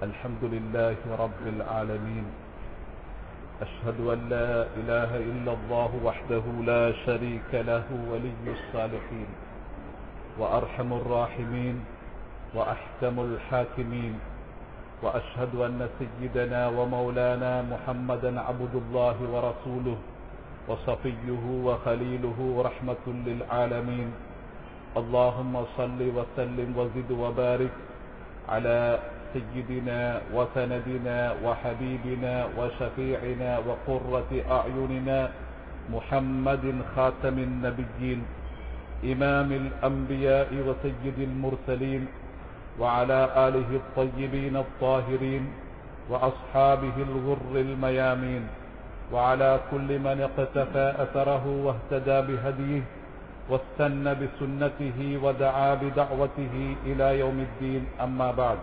الحمد لله رب العالمين أشهد أن لا إله إلا الله وحده لا شريك له ولي الصالحين وأرحم الراحمين وأحكم الحاكمين وأشهد أن سيدنا ومولانا محمدا عبد الله ورسوله وصفيه وخليله رحمة للعالمين اللهم صل وسلم وزد وبارك على سيدنا وسندنا وحبيبنا وشفيعنا وقرة أعيننا محمد خاتم النبيين إمام الأنبياء وسيد المرسلين وعلى آله الطيبين الطاهرين وأصحابه الغر الميامين وعلى كل من اقتفى أثره واهتدى بهديه واستنى بسنته ودعا بدعوته إلى يوم الدين أما بعد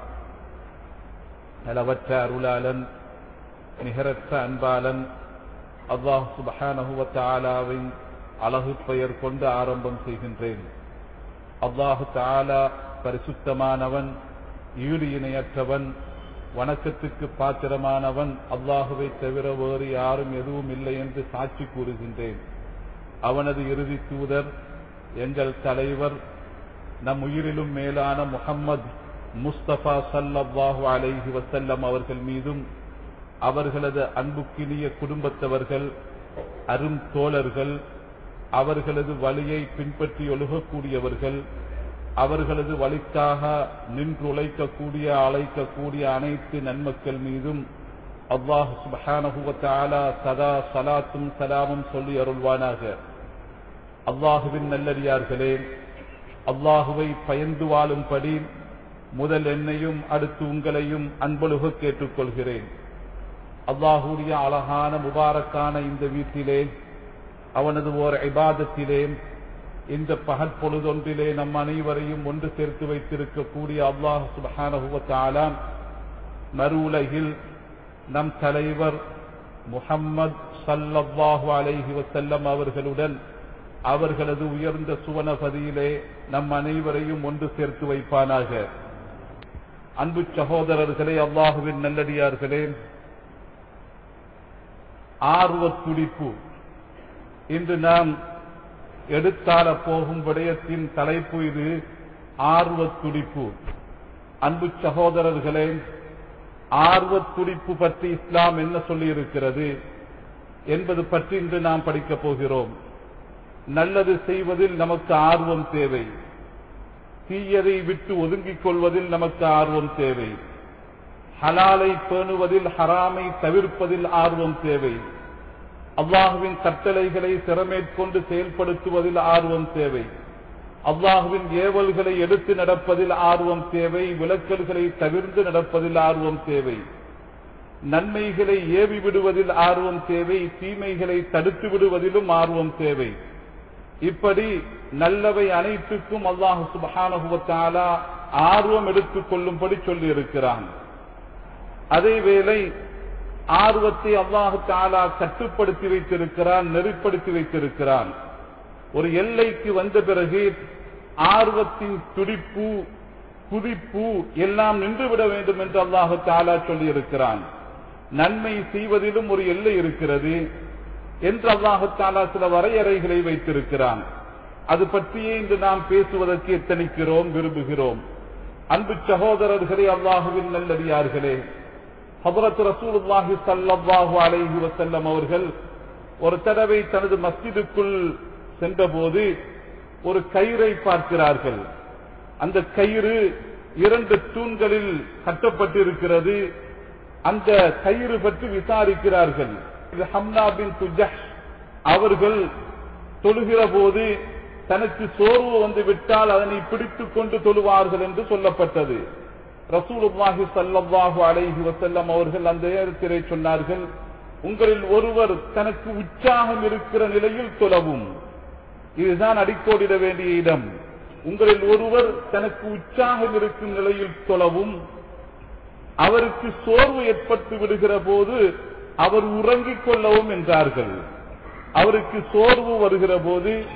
அளவற்ற அருளாளன் நிகரற்ற அன்பாளன் அல்லாஹ் சுபஹானஹுவ தாலாவின் அழகு பெயர் கொண்டு ஆரம்பம் செய்கின்றேன் அல்லாஹு தாலா பரிசுத்தமானவன் ஈடு இணையற்றவன் வணக்கத்துக்கு பாத்திரமானவன் அல்லாஹுவை தவிர வேறு யாரும் எதுவும் இல்லை என்று சாட்சி கூறுகின்றேன் அவனது இறுதி தூதர் எங்கள் தலைவர் நம் உயிரிலும் மேலான முகம்மது முஸ்தபா சல்லாஹூ அலைஹி வசல்லம் அவர்கள் மீதும் அவர்களது அன்புக்கினிய குடும்பத்தவர்கள் அரும் தோழர்கள் அவர்களது வழியை பின்பற்றி ஒழுகக்கூடியவர்கள் அவர்களது வழிக்காக நின்று உழைக்கக்கூடிய அழைக்கக்கூடிய அனைத்து நன்மக்கள் மீதும் அல்லாஹ் சுபஹானஹுவத்தாலா சதா சலாத்தும் சலாமும் சொல்லி அருள்வானாக அல்லாஹுவின் நல்லடியார்களே அல்லாஹுவை பயந்து வாழும்படி முதல் என்னையும் அடுத்து உங்களையும் அன்பொழுக கேட்டுக்கொள்கிறேன் அல்லாஹுடைய அழகான முபாரக்கான இந்த வீட்டிலே அவனது ஓர் இபாதத்திலே இந்த பகல் பொழுதொன்றிலே நம் அனைவரையும் ஒன்று சேர்த்து வைத்திருக்கக்கூடிய அல்லாஹ் சுபஹானஹுவத்தாலாம் மறு உலகில் நம் தலைவர் முஹம்மது சல்லல்லாஹு அலைஹி வசல்லம் அவர்களுடன் அவர்களது உயர்ந்த சுவனபதியிலே நம் அனைவரையும் ஒன்று சேர்த்து வைப்பானாக அன்பு சகோதரர்களே அல்லாஹுவின் நல்லடியார்களே ஆர்வ துடிப்பு இன்று நாம் எடுத்தால போகும் விடயத்தின் தலைப்பு இது ஆர்வ துடிப்பு அன்பு சகோதரர்களே ஆர்வ துடிப்பு பற்றி இஸ்லாம் என்ன சொல்லி இருக்கிறது என்பது பற்றி இன்று நாம் படிக்கப் போகிறோம் நல்லது செய்வதில் நமக்கு ஆர்வம் தேவை தீயதை விட்டு ஒதுங்கிக் கொள்வதில் நமக்கு ஆர்வம் தேவை ஹலாலை பேணுவதில் ஹராமை தவிர்ப்பதில் ஆர்வம் தேவை அல்லாஹுவின் கட்டளைகளை சிறமேற்கொண்டு செயல்படுத்துவதில் ஆர்வம் தேவை அல்லாஹுவின் ஏவல்களை எடுத்து நடப்பதில் ஆர்வம் தேவை விளக்கல்களை தவிர்த்து நடப்பதில் ஆர்வம் தேவை நன்மைகளை ஏவி விடுவதில் ஆர்வம் தேவை தீமைகளை தடுத்து விடுவதிலும் ஆர்வம் தேவை இப்படி நல்லவை அனைத்துக்கும் அல்லாஹு சுபஹானகுவத்தாலா ஆர்வம் எடுத்துக் கொள்ளும்படி சொல்லி இருக்கிறான் அதேவேளை ஆர்வத்தை அல்லாஹு தாலா கட்டுப்படுத்தி வைத்திருக்கிறான் நெறிப்படுத்தி வைத்திருக்கிறான் ஒரு எல்லைக்கு வந்த பிறகு ஆர்வத்தின் துடிப்பு குதிப்பு எல்லாம் நின்றுவிட வேண்டும் என்று அல்லாஹு தாலா சொல்லி இருக்கிறான் நன்மை செய்வதிலும் ஒரு எல்லை இருக்கிறது என்று அல்லாஹு தாலா சில வரையறைகளை வைத்திருக்கிறான் அது பற்றியே இன்று நாம் பேசுவதற்கு எத்தனிக்கிறோம் விரும்புகிறோம் அன்பு சகோதரர்களே அல்லாஹுவின் நல்லடியார்களே ஹபரத் ரசூலுல்லாஹி சல்லல்லாஹு அலைஹி வசல்லம் அவர்கள் ஒரு தடவை தனது மஸ்ஜிதுக்குள் சென்றபோது ஒரு கயிறை பார்க்கிறார்கள் அந்த கயிறு இரண்டு தூண்களில் கட்டப்பட்டிருக்கிறது அந்த கயிறு பற்றி விசாரிக்கிறார்கள் ஹம்னா பின் துஜஹ் அவர்கள் தொழுகிற போது தனக்கு சோர்வு வந்து விட்டால் அதனை பிடித்துக் கொண்டு தொழுவார்கள் என்று சொல்லப்பட்டது ரசூலுல்லாஹி சல்லல்லாஹு அலைஹி வசல்லம் அவர்கள் அந்த நேரத்திலே சொன்னார்கள் உங்களில் ஒருவர் தனக்கு உற்சாகம் இருக்கிற நிலையில் தொலவும் இதுதான் அடிக்கோடிட வேண்டிய இடம் உங்களில் ஒருவர் தனக்கு உற்சாகம் இருக்கும் நிலையில் தொலவும் அவருக்கு சோர்வு ஏற்பட்டு விடுகிற போது அவர் உறங்கிக் கொள்ளவும் என்றார்கள் அவருக்கு சோர்வு வருகிற போது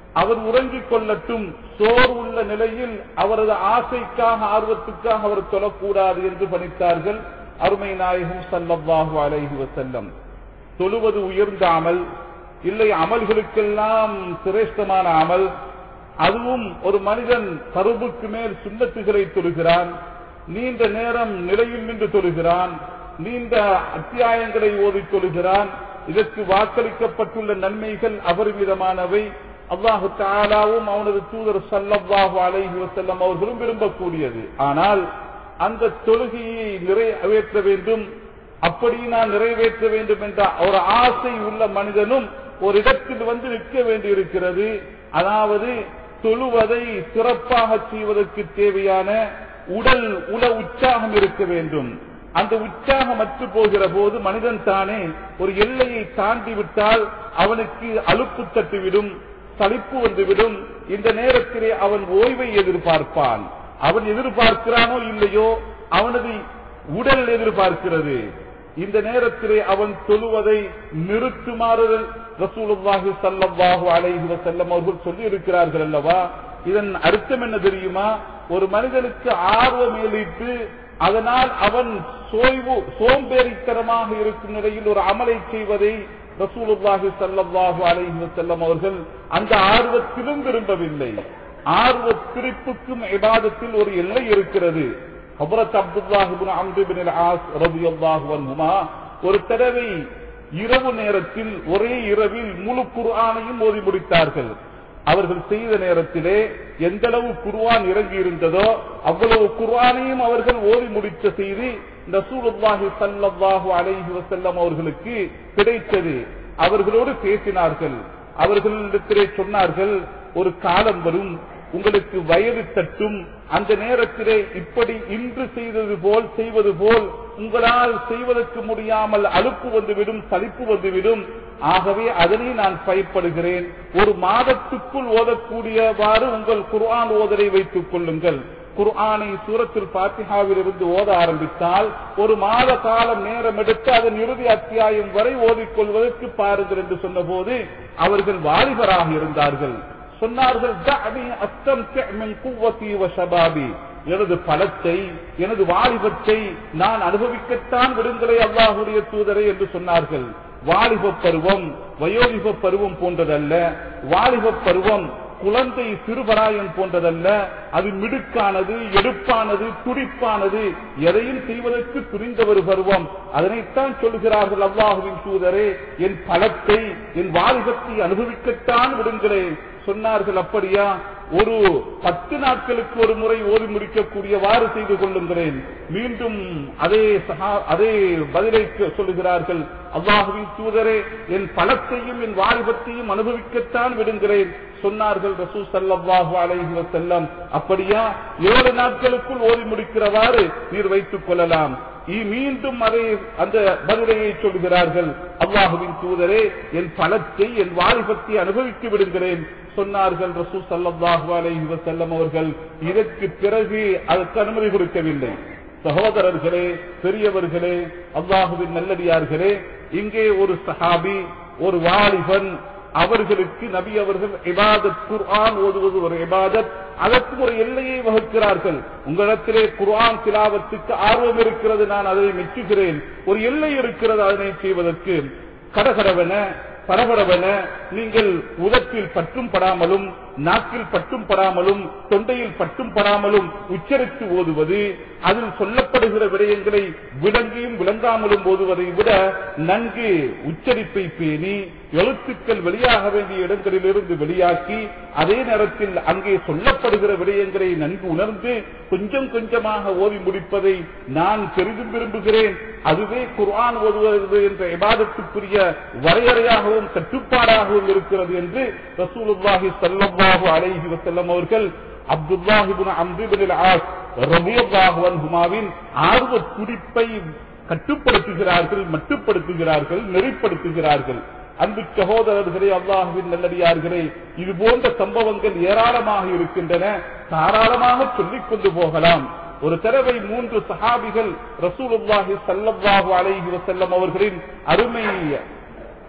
அவர் உறங்கிக் கொள்ளட்டும் சோர் உள்ள நிலையில் அவரது ஆசைக்காக ஆர்வத்துக்காக அவர் தொழக்கூடாது என்று பணித்தார்கள் அருமை நாயகம் சல்லல்லாஹு அலைஹி வசல்லம் தொழுவது உயர்ந்த அமல் இல்லை அமல்களுக்கெல்லாம் சிரேஷ்டமான அமல் அதுவும் ஒரு மனிதன் பருவுக்கு மேல் சுண்ணத்துகளை தொழுகிறான் நீண்ட நேரம் நிலையில் நின்று தொழுகிறான் நீண்ட அத்தியாயங்களை ஓதி தொழுகிறான் இதற்கு வாக்களிக்கப்பட்டுள்ள நன்மைகள் அபரிமிதமானவை அல்லாஹு தாலாவும் அவனது தூதர் சல்லல்லாஹு அலைஹி வஸல்லம் அவர்களும் விரும்பக்கூடியது ஆனால் அந்த தொழுகையை நிறைவேற்ற வேண்டும் அப்படி நான் நிறைவேற்ற வேண்டும் என்ற ஒரு ஆசை உள்ள மனிதனும் ஒரு இடத்தில் வந்து நிற்க வேண்டியிருக்கிறது அதாவது தொழுவதை சிறப்பாக செய்வதற்கு தேவையான உடல் உல உற்சாகம் இருக்க வேண்டும் அந்த உற்சாகம் அற்று போகிற போது மனிதன் தானே ஒரு எல்லையை தாண்டி விட்டால் அவனுக்கு அலுப்பு தட்டுவிடும் சலிப்பு வந்துவிடும் இந்த நேரத்திலே அவன் ஓய்வை எதிர்பார்ப்பான் அவன் எதிர்பார்க்கிறானோ இல்லையோ அவனது உடல் எதிர்பார்க்கிறது இந்த நேரத்திலே அவன் தொழுவதை நிறுத்துமாறு ரசூலுல்லாஹி ஸல்லல்லாஹு அலைஹி வஸல்லம் அவர்கள் சொல்லி இருக்கிறார்கள் அல்லவா இதன் அர்த்தம் என்ன தெரியுமா ஒரு மனிதனுக்கு ஆர்வம் ஏலிட்டு அதனால் அவன் சோய்வு சோம்பேறித்தனமாக இருக்கும் நிலையில் ஒரு அமலை செய்வதை ரசூலுல்லாஹி ஸல்லல்லாஹு அலைஹி வஸல்லம் அவர்கள் அந்த ஆர்வத்திலும் விரும்பவில்லை ஆர்வ திருப்புக்கும் இபாதத்தில் ஒரு எல்லை இருக்கிறது ஹபரத் அப்துல்லாஹிபின் அம்ருபின் ஆஸ் ரபியல்லாஹு அன்ஹுமா ஒரு தடவை இரவு நேரத்தில் ஒரே இரவில் முழு குர்ஆனையும் ஓதி முடித்தார்கள் அவர்கள் செய்த நேரத்திலே எந்த அளவு குர்ஆன் இறங்கி இருந்ததோ அவ்வளவு குர்ஆனையும் அவர்கள் ஓதி முடித்த செய்தி ரசூலுல்லாஹி ஸல்லல்லாஹு அலைஹி வஸல்லம் அவர்களுக்கு கிடைத்தது அவர்களோடு பேசினார்கள் அவர்களிடத்திலே சொன்னார்கள் ஒரு காலம் வரும் உங்களுக்கு வயது தட்டும் அந்த நேரத்திலே இப்படி இன்று செய்தது போல் செய்வது போல் உங்களால் செய்வதற்கு முடியாமல் அலுப்பு வந்துவிடும் சலிப்பு வந்துவிடும் ஆகவே அதனை நான் பயப்படுகிறேன் ஒரு மாதத்துக்குள் ஓதக்கூடியவாறு உங்கள் குர்ஆன் ஓதலை வைத்துக் கொள்ளுங்கள் குர்ஆனை சூரத்தில் பாத்திஹாவில் இருந்து ஓத ஆரம்பித்தால் ஒரு மாத காலம் நேரம் எடுத்து அதன் இறுதி அத்தியாயம் வரை ஓதிக்கொள்வதற்கு பாருங்கள் என்று சொன்னபோது அவர்கள் வாலிபராக இருந்தார்கள் சொன்னார்கள் "தஅனி அஸ்தம்தி' மின் குவ்வத்தி வ ஷபாபி." எனது பலத்தை எனது வாலிபத்தை நான் அனுபவிக்கத்தான் விடுங்களே அல்லாஹுடைய தூதரை என்று சொன்னார்கள் வாலிப பருவம் வயோதிப பருவம் போன்றதல்ல வாலிப பருவம் குழந்தை சிறுபராயம் போன்றதல்ல அது மிடுக்கானது எடுப்பானது துடிப்பானது எதையும் செய்வதற்கு துணிந்த ஒரு பருவம் அதனைத்தான் சொல்கிறார்கள் அல்லாஹுவின் தூதரே என் பலத்தை என் வாலிபத்தை அனுபவிக்கத்தான் விடுங்களேன் சொன்னார்கள் அப்படியா ஒரு பத்து நாட்களுக்கு ஒரு முறை ஓதி முடிக்கக்கூடியவாறு செய்து கொள்ளுங்களேன் மீண்டும் அதே சஹா- அதே பதிலை சொல்லுகிறார்கள் அல்லாஹுவின் தூதரே என் பலத்தையும் என் வாலிபத்தையும் அனுபவிக்கத்தான் விடுகிறேன் சொன்னார்கள் ரசூ சல்லாஹு அலைஹி வஸல்லம் அப்படியா ஏழு நாட்களுக்குள் ஓதி முடிக்கிறவாறு நீர் வைத்துக் கொள்ளலாம் இ- மீண்டும் அதை அந்த பதிலையை சொல்கிறார்கள் அல்லாஹுவின் தூதரே என் பலத்தை என் வாலிபத்தை அனுபவித்து விடுகிறேன் சொன்னார்கள் ரசூ சல்லாஹு அலைஹி வஸல்லம் அவர்கள் இதற்கு பிறகு அதற்கு அனுமதி கொடுக்கவில்லை சகோதரர்களே பெரியவர்களே அல்லாஹுவின் நல்லடியார்களே இங்கே ஒரு சஹாபி ஒரு வாலிபன் அவர்களுக்கு நபி அவர்கள் இபாதத் குர்ஆன் ஓதுவது ஒரு இபாதத் அதற்கு ஒரு எல்லையை வகுக்கிறார்கள் உங்களிடத்திலே குர்ஆன் திலாவத்துக்கு ஆர்வம் இருக்கிறது நான் அதை மெச்சுகிறேன் ஒரு எல்லை இருக்கிறது அதனை செய்வதற்கு கடகடவென பரபரவென நீங்கள் உதட்டில் பற்றும் படாமலும் நாக்கில் பட்டும் படாமலும் தொண்டையில் பட்டும் படாமலும் உச்சரித்து ஓதுவது அதில் சொல்லப்படுகிற விடயங்களை விளங்கியும் விளங்காமலும் ஓதுவதை விட நன்கு உச்சரிப்பை பேணி எழுத்துக்கள் வெளியாக வேண்டிய இடங்களிலிருந்து வெளியாக்கி அதே நேரத்தில் அங்கே சொல்லப்படுகிற விடயங்களை நன்கு உணர்ந்து கொஞ்சம் கொஞ்சமாக ஓதி முடிப்பதை நான் பெரிதும் விரும்புகிறேன் அதுவே குர்ஆன் ஓதுவது என்ற இபாதத்துக்குரிய வரையறையாகவும் கட்டுப்பாடாகவும் இருக்கிறது என்று ரசூலுல்லாஹி ஸல்லல்லாஹு அலைஹி வஸல்லம் அவர்கள் அப்துல்லாஹி இப்னு அம்ர் இப்னு ஆஸ் ரலியல்லாஹு அன்ஹுமாவின் ஆர்வ துடிப்பை கட்டுப்படுத்துகிறார்கள் மட்டுப்படுத்துகிறார்கள் நெறிப்படுத்துகிறார்கள் அன்பு சகோதரர்களே அல்லாஹுவின் நல்லடியார்களே இது போன்ற சம்பவங்கள் ஏராளமாக இருக்கின்றன தாராளமாக சொல்லிக் கொண்டு போகலாம் ஒரு தடவை மூன்று சஹாபிகள் ரசூலுல்லாஹி ஸல்லல்லாஹு அலைஹி வஸல்லம் அவர்களின் அருமை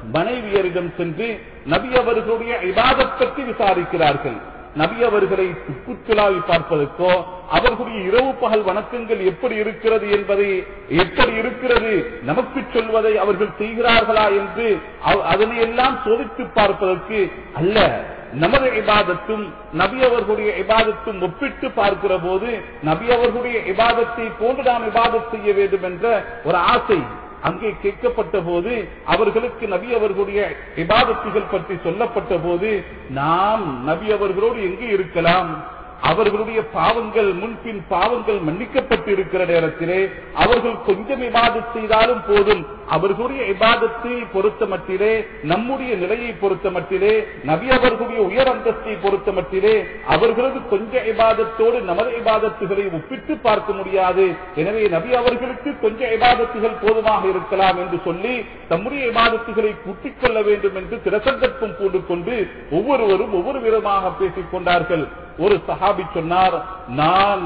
மனைவியரிடம் சென்று நபி அவர்களுடைய இபாதத் பற்றி விசாரிக்கிறார்கள் நபி அவர்களை சுற்றுலாவி பார்ப்பதற்கோ அவர்களுடைய இரவு பகல் வணக்கங்கள் எப்படி இருக்கிறது என்பதை எப்படி இருக்கிறது நமக்கு சொல்வதை அவர்கள் செய்கிறார்களா என்று அவ- அதனை எல்லாம் சோதித்து பார்ப்பதற்கு அல்ல நமது இபாதத்தும் நபி அவர்களுடைய இபாதத்தும் ஒப்பிட்டு பார்க்கிற போது நபி அவர்களுடைய இபாதத்தை போன்று நாம் இபாதத் செய்ய வேண்டும் என்ற ஒரு ஆசை அங்கே கேட்கப்பட்ட போது அவர்களுக்கு நபி அவர்களுடைய இபாதத்துகள் பற்றி சொல்லப்பட்ட போது நாம் நபி அவர்களோடு எங்கே இருக்கலாம் அவர்களுடைய பாவங்கள் முன்பின் பாவங்கள் மன்னிக்கப்பட்டு இருக்கிற நேரத்திலே அவர்கள் கொஞ்சம் இபாதத் செய்தாலும் போதும் அவர்களுடைய இபாதத்தை பொறுத்த மட்டிலே நம்முடைய நிலையை பொறுத்த மட்டிலே நபி அவர்களுடைய உயர் அந்தஸ்தை பொறுத்த மட்டிலே அவர்களது கொஞ்ச இபாதத்தோடு நமது இபாதத்துகளை ஒப்பிட்டு பார்க்க முடியாது எனவே நபி அவர்களுக்கு கொஞ்ச இபாதத்துகள் போதுமாக இருக்கலாம் என்று சொல்லி தம்முடைய இபாதத்துகளை கூட்டிக் கொள்ள வேண்டும் என்று திரசங்கற்பம் பூண்டு கொண்டு ஒவ்வொருவரும் ஒவ்வொரு விதமாக பேசிக் கொண்டார்கள் ஒரு சஹாபி சொன்னார் நான்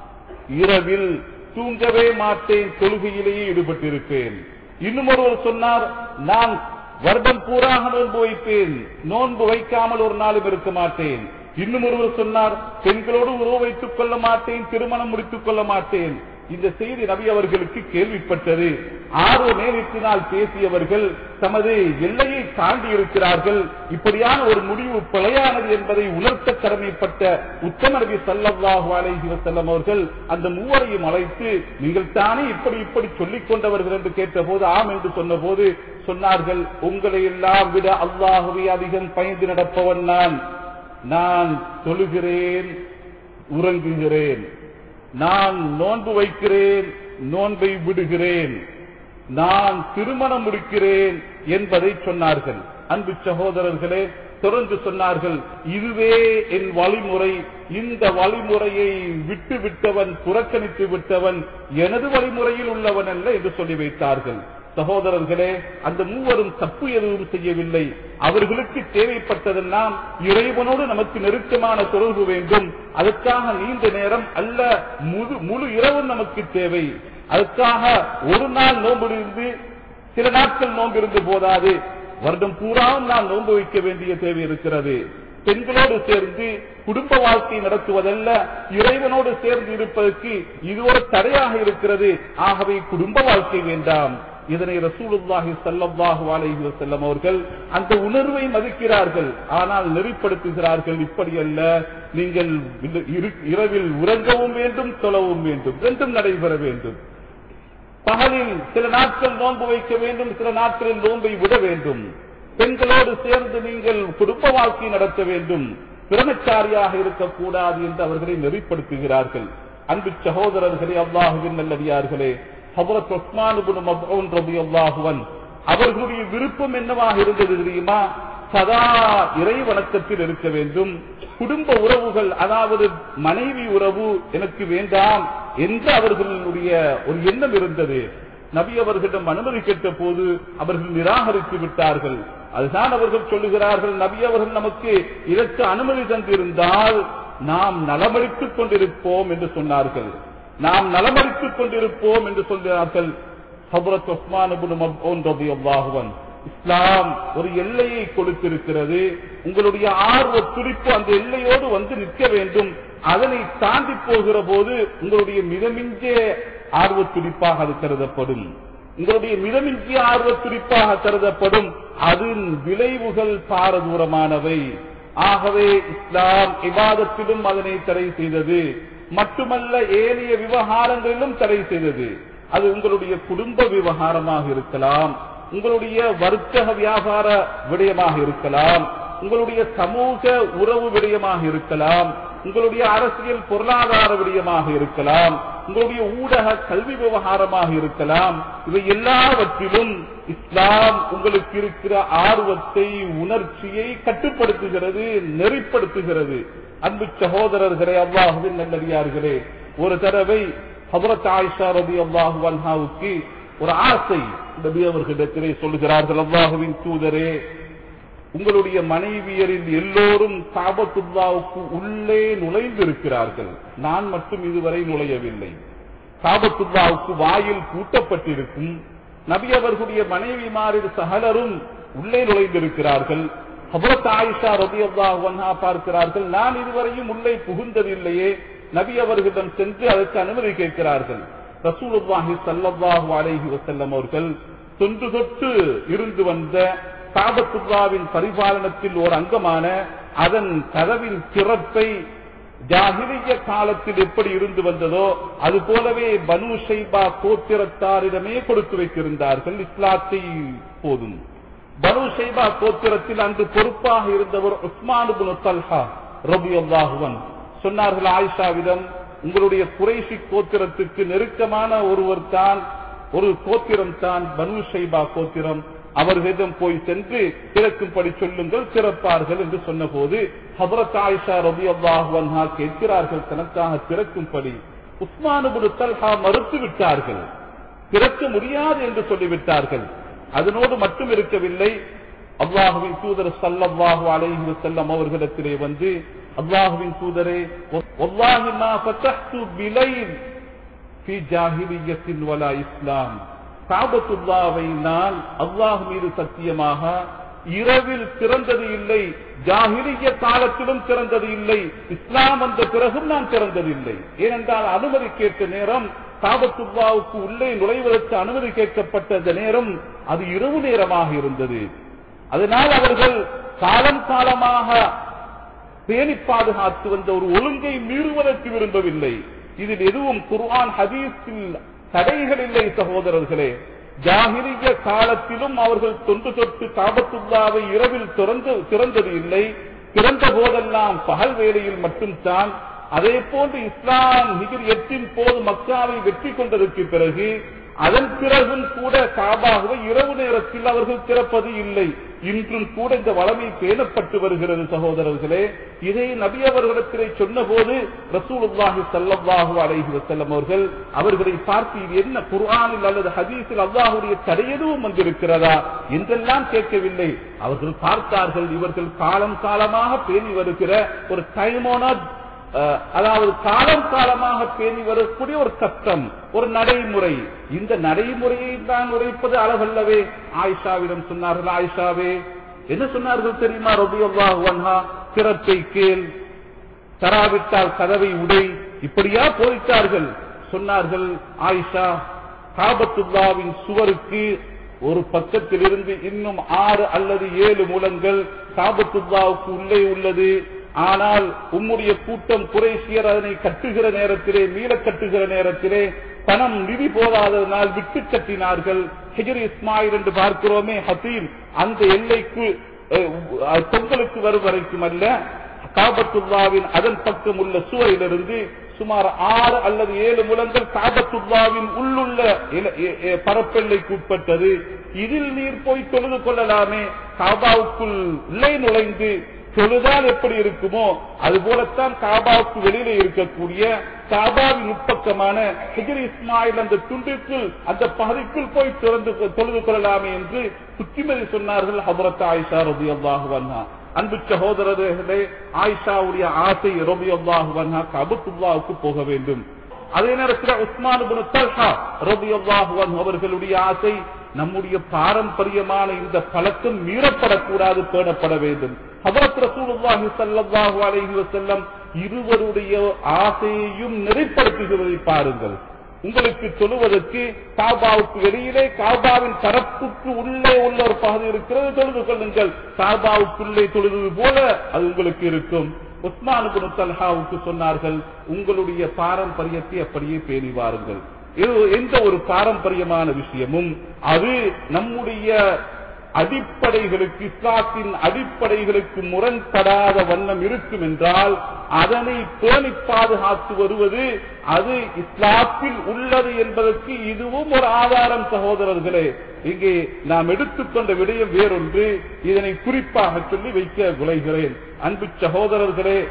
இரவில் தூங்கவே மாட்டேன் தொழுகையிலேயே ஈடுபட்டிருப்பேன் இன்னும் ஒருவர் சொன்னார் நான் வருடம் பூராக நோன்பு வைப்பேன் நோன்பு வைக்காமல் ஒரு நாளும் இருக்க மாட்டேன் இன்னும் ஒருவர் சொன்னார் பெண்களோடு உறவு வைத்துக் கொள்ள மாட்டேன் திருமணம் முடித்துக் கொள்ள மாட்டேன் இந்த செய்தி நபி அவர்களுக்கு கேள்விப்பட்டது ஆறு நேரத்தினால் பேசியவர்கள் தமது எல்லையை தாண்டி இருக்கிறார்கள் இப்படியான ஒரு முடிவு பிழையானது என்பதை உணர்த்த கடமைப்பட்ட உத்தம நபி சல்லல்லாஹு அலைஹி வஸல்லம் அவர்கள் அந்த மூவரையும் அழைத்து நீங்கள் தானே இப்படி இப்படி சொல்லிக் கொண்டவர்கள் என்று கேட்டபோது ஆம் என்று சொன்னபோது சொன்னார்கள் உங்களை எல்லாம் விட அல்லாஹுவை அதிகம் பயந்து நடப்பவன் நான் நான் தொழுகிறேன் உறங்குகிறேன் நான் நோன்பு வைக்கிறேன் நோன்பை விடுகிறேன் நான் திருமணம் முடிக்கிறேன் என்பதை சொன்னார்கள் அன்பு சகோதரர்களே தொடர்ந்து சொன்னார்கள் இதுவே என் வழிமுறை இந்த வழிமுறையை விட்டு விட்டவன் புறக்கணித்து விட்டவன் எனது வழிமுறையில் உள்ளவன் அல்ல என்று சொல்லி வைத்தார்கள் சகோதரர்களே அந்த மூவரும் தப்பு எதுவும் செய்யவில்லை அவர்களுக்கு தேவைப்பட்டதெல்லாம் இறைவனோடு நமக்கு நெருக்கமான தொடர்பு வேண்டும் அதற்காக நீண்ட நேரம் அல்ல முழு முழு இரவும் நமக்கு தேவை அதற்காக ஒரு நாள் நோம்பிருந்து சில நாட்கள் நோம்பிருந்து போதாது வருடம் பூராவும் நான் நோன்பு வைக்க வேண்டிய தேவை இருக்கிறது பெண்களோடு சேர்ந்து குடும்ப வாழ்க்கை நடத்துவதல்ல இறைவனோடு சேர்ந்து இருப்பதற்கு இது ஒரு தடையாக இருக்கிறது ஆகவே குடும்ப வாழ்க்கை வேண்டாம் இதனை ரசூலுல்லாஹி ஸல்லல்லாஹு அலைஹி வஸல்லம் அவர்கள் அந்த உணர்வை மதிக்கிறார்கள் ஆனால் நெறிப்படுத்துகிறார்கள் இப்படி அல்ல நீங்கள் இரு- இரவில் உறங்கவும் வேண்டும் தொழவும் வேண்டும் ரெண்டும் நடைபெற வேண்டும் பகலில் சில நாட்கள் நோன்பு வைக்க வேண்டும் சில நாட்களில் நோன்பை விட வேண்டும் பெண்களோடு சேர்ந்து நீங்கள் குடும்ப வாழ்க்கை நடத்த வேண்டும் பிரமச்சாரியாக இருக்கக்கூடாது என்று அவர்களை நெறிப்படுத்துகிறார்கள் அன்பு சகோதரர்களே அல்லாஹுவின் நல்லடியார்களே ஹபரத் உஸ்மான் இப்னு மத்ஊன் ரலியல்லாஹு அன்ஹு அவர்களுடைய விருப்பம் என்னவாக இருந்தது தெரியுமா சதா இறை வணக்கத்தில் இருக்க வேண்டும் குடும்ப உறவுகள் அதாவது மனைவி உறவு எனக்கு வேண்டாம் என்று அவர்களுடைய ஒரு எண்ணம் இருந்தது நபி அவர்களிடம் அனுமதி கேட்ட போது அவர்கள் நிராகரித்து விட்டார்கள் அதுதான் அவர்கள் சொல்லுகிறார்கள் நபி அவர்கள் நமக்கு இதற்கு அனுமதி தந்திருந்தால் நாம் நலமளித்துக் கொண்டிருப்போம் என்று சொன்னார்கள் நாம் நலமளித்துக் கொண்டிருப்போம் என்று சொல்கிறார்கள் ஹபரத் உஸ்மான் இப்னு மத்ஊன் ரலியல்லாஹு அன்ஹு இஸ்லாம் ஒரு எல்லையை கொடுத்திருக்கிறது உங்களுடைய ஆர்வ துடிப்பு அந்த எல்லையோடு வந்து நிற்க வேண்டும் அதனை தாண்டி போகிற போது உங்களுடைய மிதமிஞ்சிய ஆர்வ துடிப்பாக அது கருதப்படும் உங்களுடைய மிதமிஞ்சிய ஆர்வ துடிப்பாக கருதப்படும் அதன் விளைவுகள் பாரதூரமானவை ஆகவே இஸ்லாம் இபாதத்திலும் அதனை தடை செய்தது மட்டுமல்ல ஏனைய விவகாரங்களிலும் தடை செய்தது அது உங்களுடைய குடும்ப விவகாரமாக இருக்கலாம் உங்களுடைய வர்த்தக வியாபார விடயமாக இருக்கலாம் உங்களுடைய சமூக உறவு விடயமாக இருக்கலாம் உங்களுடைய அரசியல் பொருளாதார விடயமாக இருக்கலாம் உங்களுடைய ஊடக கல்வி விவகாரமாக இருக்கலாம் இவை எல்லாவற்றிலும் இஸ்லாம் உங்களுக்கு இருக்கிற ஆர்வத்தை உணர்ச்சியை கட்டுப்படுத்துகிறது நெறிப்படுத்துகிறது அன்பு சகோதரர்களே அல்லாஹுவின் நல்லடியார்களே ஒரு தடவை ஹபரத் ஆயிஷா ரபி அல்லாஹு அல்ஹாவுக்கு ஒரு ஆசை நபி அவர்களிடத்திலே சொல்லுகிறார்கள் அல்லாஹுவின் தூதரே உங்களுடைய மனைவியரில் எல்லோரும் காபத்துல்லாவுக்கு உள்ளே நுழைந்திருக்கிறார்கள் நான் மட்டும் இதுவரை நுழையவில்லை காபத்துல்லாவுக்கு வாயில் பூட்டப்பட்டிருக்கும் நபி அவர்களுடைய மனைவிமாரில் சகலரும் உள்ளே நுழைந்திருக்கிறார்கள் ஹபரத் ஆயிஷா ரபியல்லாஹு அன்ஹா பார்க்கிறார்கள் நான் இதுவரையும் உள்ளே புகுந்ததில்லையே நபி அவர்களிடம் சென்று அதற்கு அனுமதி கேட்கிறார்கள் ரசூலுல்லாஹி ஸல்லல்லாஹு அலைஹி வஸல்லம் அவர்கள் தொன்று தொட்டு இருந்து வந்த காபத்துல்லாவின் பரிபாலனத்தில் ஒரு அங்கமான அதன் கதவின் திறப்பை ஜாகிரிய காலத்தில் எப்படி இருந்து வந்ததோ அது போலவே பனு ஷைபா கோத்திரத்தாரிடமே கொடுத்து வைத்திருந்தார்கள் இஸ்லாத்தை போதும் பனு ஷைபா கோத்திரத்தில் அன்று பொறுப்பாக இருந்தவர் உஸ்மான் தல்ஹா ரபி அல்லாஹுவன் சொன்னார்கள் ஆயிஷாவிடம் உங்களுடைய குறைசி கோத்திரத்துக்கு நெருக்கமான ஒருவர் தான் ஒரு கோத்திரம் தான் பனு ஷைபா கோத்திரம் அவர்களிடம் போய் சென்று திறக்கும்படி சொல்லுங்கள் திறப்பார்கள் என்று சொன்னபோது ஹபரத் ஆயிஷா ரபி அல்லாஹுவன்ஹா கேட்கிறார்கள் தனக்காக திறக்கும்படி உஸ்மானுபுரு தல்ஹா மறுத்து விட்டார்கள் திறக்க முடியாது என்று சொல்லிவிட்டார்கள் அதனோடு மட்டும் இருக்கவில்லை அல்லாஹுவின் தூதர் சல்லல்லாஹு அலைஹி வஸல்லம் அவர்களிடத்திலே வந்து அல்லாஹுவின் தூதரே வல்லாஹி மா ஃபதஹ்து பிலைல் ஃபீ ஜாஹிலிய்யத்தின் வலா இஸ்லாம் காபத்துல்லாவை நான் அல்லாஹ் மீது சத்தியமாக இரவில் திறந்தது இல்லை ஜாகிரிய காலத்திலும் திறந்தது இல்லை இஸ்லாம் வந்த பிறகும் நான் திறந்ததில்லை ஏனென்றால் அனுமதி கேட்ட நேரம் காபத்துல்லாவுக்கு உள்ளே நுழைவதற்கு அனுமதி கேட்கப்பட்ட அந்த நேரம் அது இரவு நேரமாக இருந்தது அதனால் அவர்கள் காலம் காலமாக பேணி பாதுகாத்து வந்த ஒரு ஒழுங்கை மீறுவதற்கு விரும்பவில்லை இதில் எதுவும் குர்ஆன் ஹதீஸில் தடைகள் இல்லை சகோதரர்களே ஜாகிரிய காலத்திலும் அவர்கள் தொன்று தொட்டு காபத்துல்லாவை இரவில் திறந்து திறந்தது இல்லை திறந்த போதெல்லாம் பகல் வேளையில் மட்டும்தான் அதே போன்று இஸ்லாம் ஹிஜர் எட்டின் போது மக்காவை வெற்றி கொண்டதற்கு பிறகு அதன் பிறகும் கூட காபாகவை இரவு நேரத்தில் அவர்கள் திறப்பது இல்லை இன்றும் கூட இந்த வளமை பேணப்பட்டு வருகிறது சகோதரர்களே இதை நபி அவர்களிடத்திலே சொன்னபோது ரசூலுல்லாஹி ஸல்லல்லாஹு அலைஹி வஸல்லம் அவர்கள் அவர்களை பார்த்து இது என்ன குர்ஆனில் அல்லது ஹதீஸில் அல்லாஹ்வுடைய தடை எதுவும் வந்திருக்கிறதா என்றெல்லாம் கேட்கவில்லை அவர்கள் பார்த்தார்கள் இவர்கள் காலம் காலமாக பேணி வருகிற ஒரு டைமோனா அதாவது காலம் காலமாக பேணி வரக்கூடிய ஒரு சட்டம் ஒரு நடைமுறை இந்த நடைமுறையை தான் உரைப்பது அளவல்லவே ஆயிஷாவிடம் சொன்னார்கள் ஆயிஷாவே என்ன சொன்னார்கள் தெரியுமா ரபியல்லாஹா திறத்தை கேள் தராவிட்டால் கதவை உடை இப்படியா போதித்தார்கள் சொன்னார்கள் ஆயிஷா காபத்துல்லாவின் சுவருக்கு ஒரு பக்கத்தில் இருந்து இன்னும் ஆறு அல்லது ஏழு மூலங்கள் காபத்துல்லாவுக்கு உள்ளே உள்ளது ஆனால் உம்முடைய கூட்டம் குறைசியர் அதனை கட்டுகிற நேரத்திலே மீள கட்டுகிற நேரத்திலே பணம் நிதி போதாததனால் விட்டு கட்டினார்கள் ஹிஜர் இஸ்மாயில் என்று பார்க்கிறோமே ஹசீம் அந்த எல்லைக்கு பொங்கலுக்கு வரும் வரைக்கும் அல்ல காபத்துல்லாவின் அதன் பக்கம் உள்ள சுவரிலிருந்து சுமார் ஆறு அல்லது ஏழு முழங்கள் காபத்துல்லாவின் உள்ளுள்ள பரப்பெல்லைக்கு உட்பட்டது இதில் நீர் போய் தொழுது கொள்ளலாமே காபாவுக்குள் உள்ளே நுழைந்து தொழுதால் எப்படி இருக்குமோ அது போலத்தான் காபாவுக்கு வெளியில இருக்கக்கூடிய காபாவின் உட்பக்கமான ஹிஜர் இஸ்மாயில் அந்த துண்டிற்குள் அந்த பகுதிக்குள் போய் திறந்து தொழுது கொள்ளலாமே என்று சுத்திமதி சொன்னார்கள் ஹபரத் ஆயிஷா ரபி அல்லாஹுவன்ஹா அன்பு சகோதரர்களே ஆயிஷாவுடைய ஆசை ரபி அல்லாஹுவன்ஹா கபத்துல்லாவுக்கு போக வேண்டும் அதே நேரத்தில் உஸ்மான் தல்ஹா ரபி அல்லாஹுவன் அவர்களுடைய ஆசை நம்முடைய பாரம்பரியமான இந்த பழக்கம் மீறப்படக்கூடாது பேணப்பட வேண்டும் ஹபரத் ரசூலுல்லாஹி ஸல்லல்லாஹு அலைஹி வஸல்லம் இருவருடைய ஆசையையும் நெறிப்படுத்துகிறதை பாருங்கள் உங்களுக்கு சொல்லுவதற்கு காபாவுக்கு வெளியிலே காபாவின் தரப்புக்கு உள்ளே உள்ள ஒரு பகுதி இருக்கிறது தொழுது கொள்ளுங்கள் காபாவுக்குள்ளே தொழுது போல அது உங்களுக்கு இருக்கும் உஸ்மான் தல்ஹாவுக்கு சொன்னார்கள் உங்களுடைய பாரம்பரியத்தை அப்படியே பேணி வாருங்கள் எந்த ஒரு பாரம்பரியமான விஷயமும் அது நம்முடைய அடிப்படைகளுக்கு இஸ்லாத்தின் அடிப்படைகளுக்கு முரண்படாத வண்ணம் இருக்கும் என்றால் அதனை பேணி பாதுகாத்து வருவது அது இஸ்லாத்தில் உள்ளது என்பதற்கு இதுவும் ஒரு ஆதாரம் சகோதரர்களே இங்கே நாம் எடுத்துக்கொண்ட விடயம் வேறொன்று இதனை குறிப்பாக சொல்லி வைக்க விளைகிறேன் அன்பு சகோதரர்களே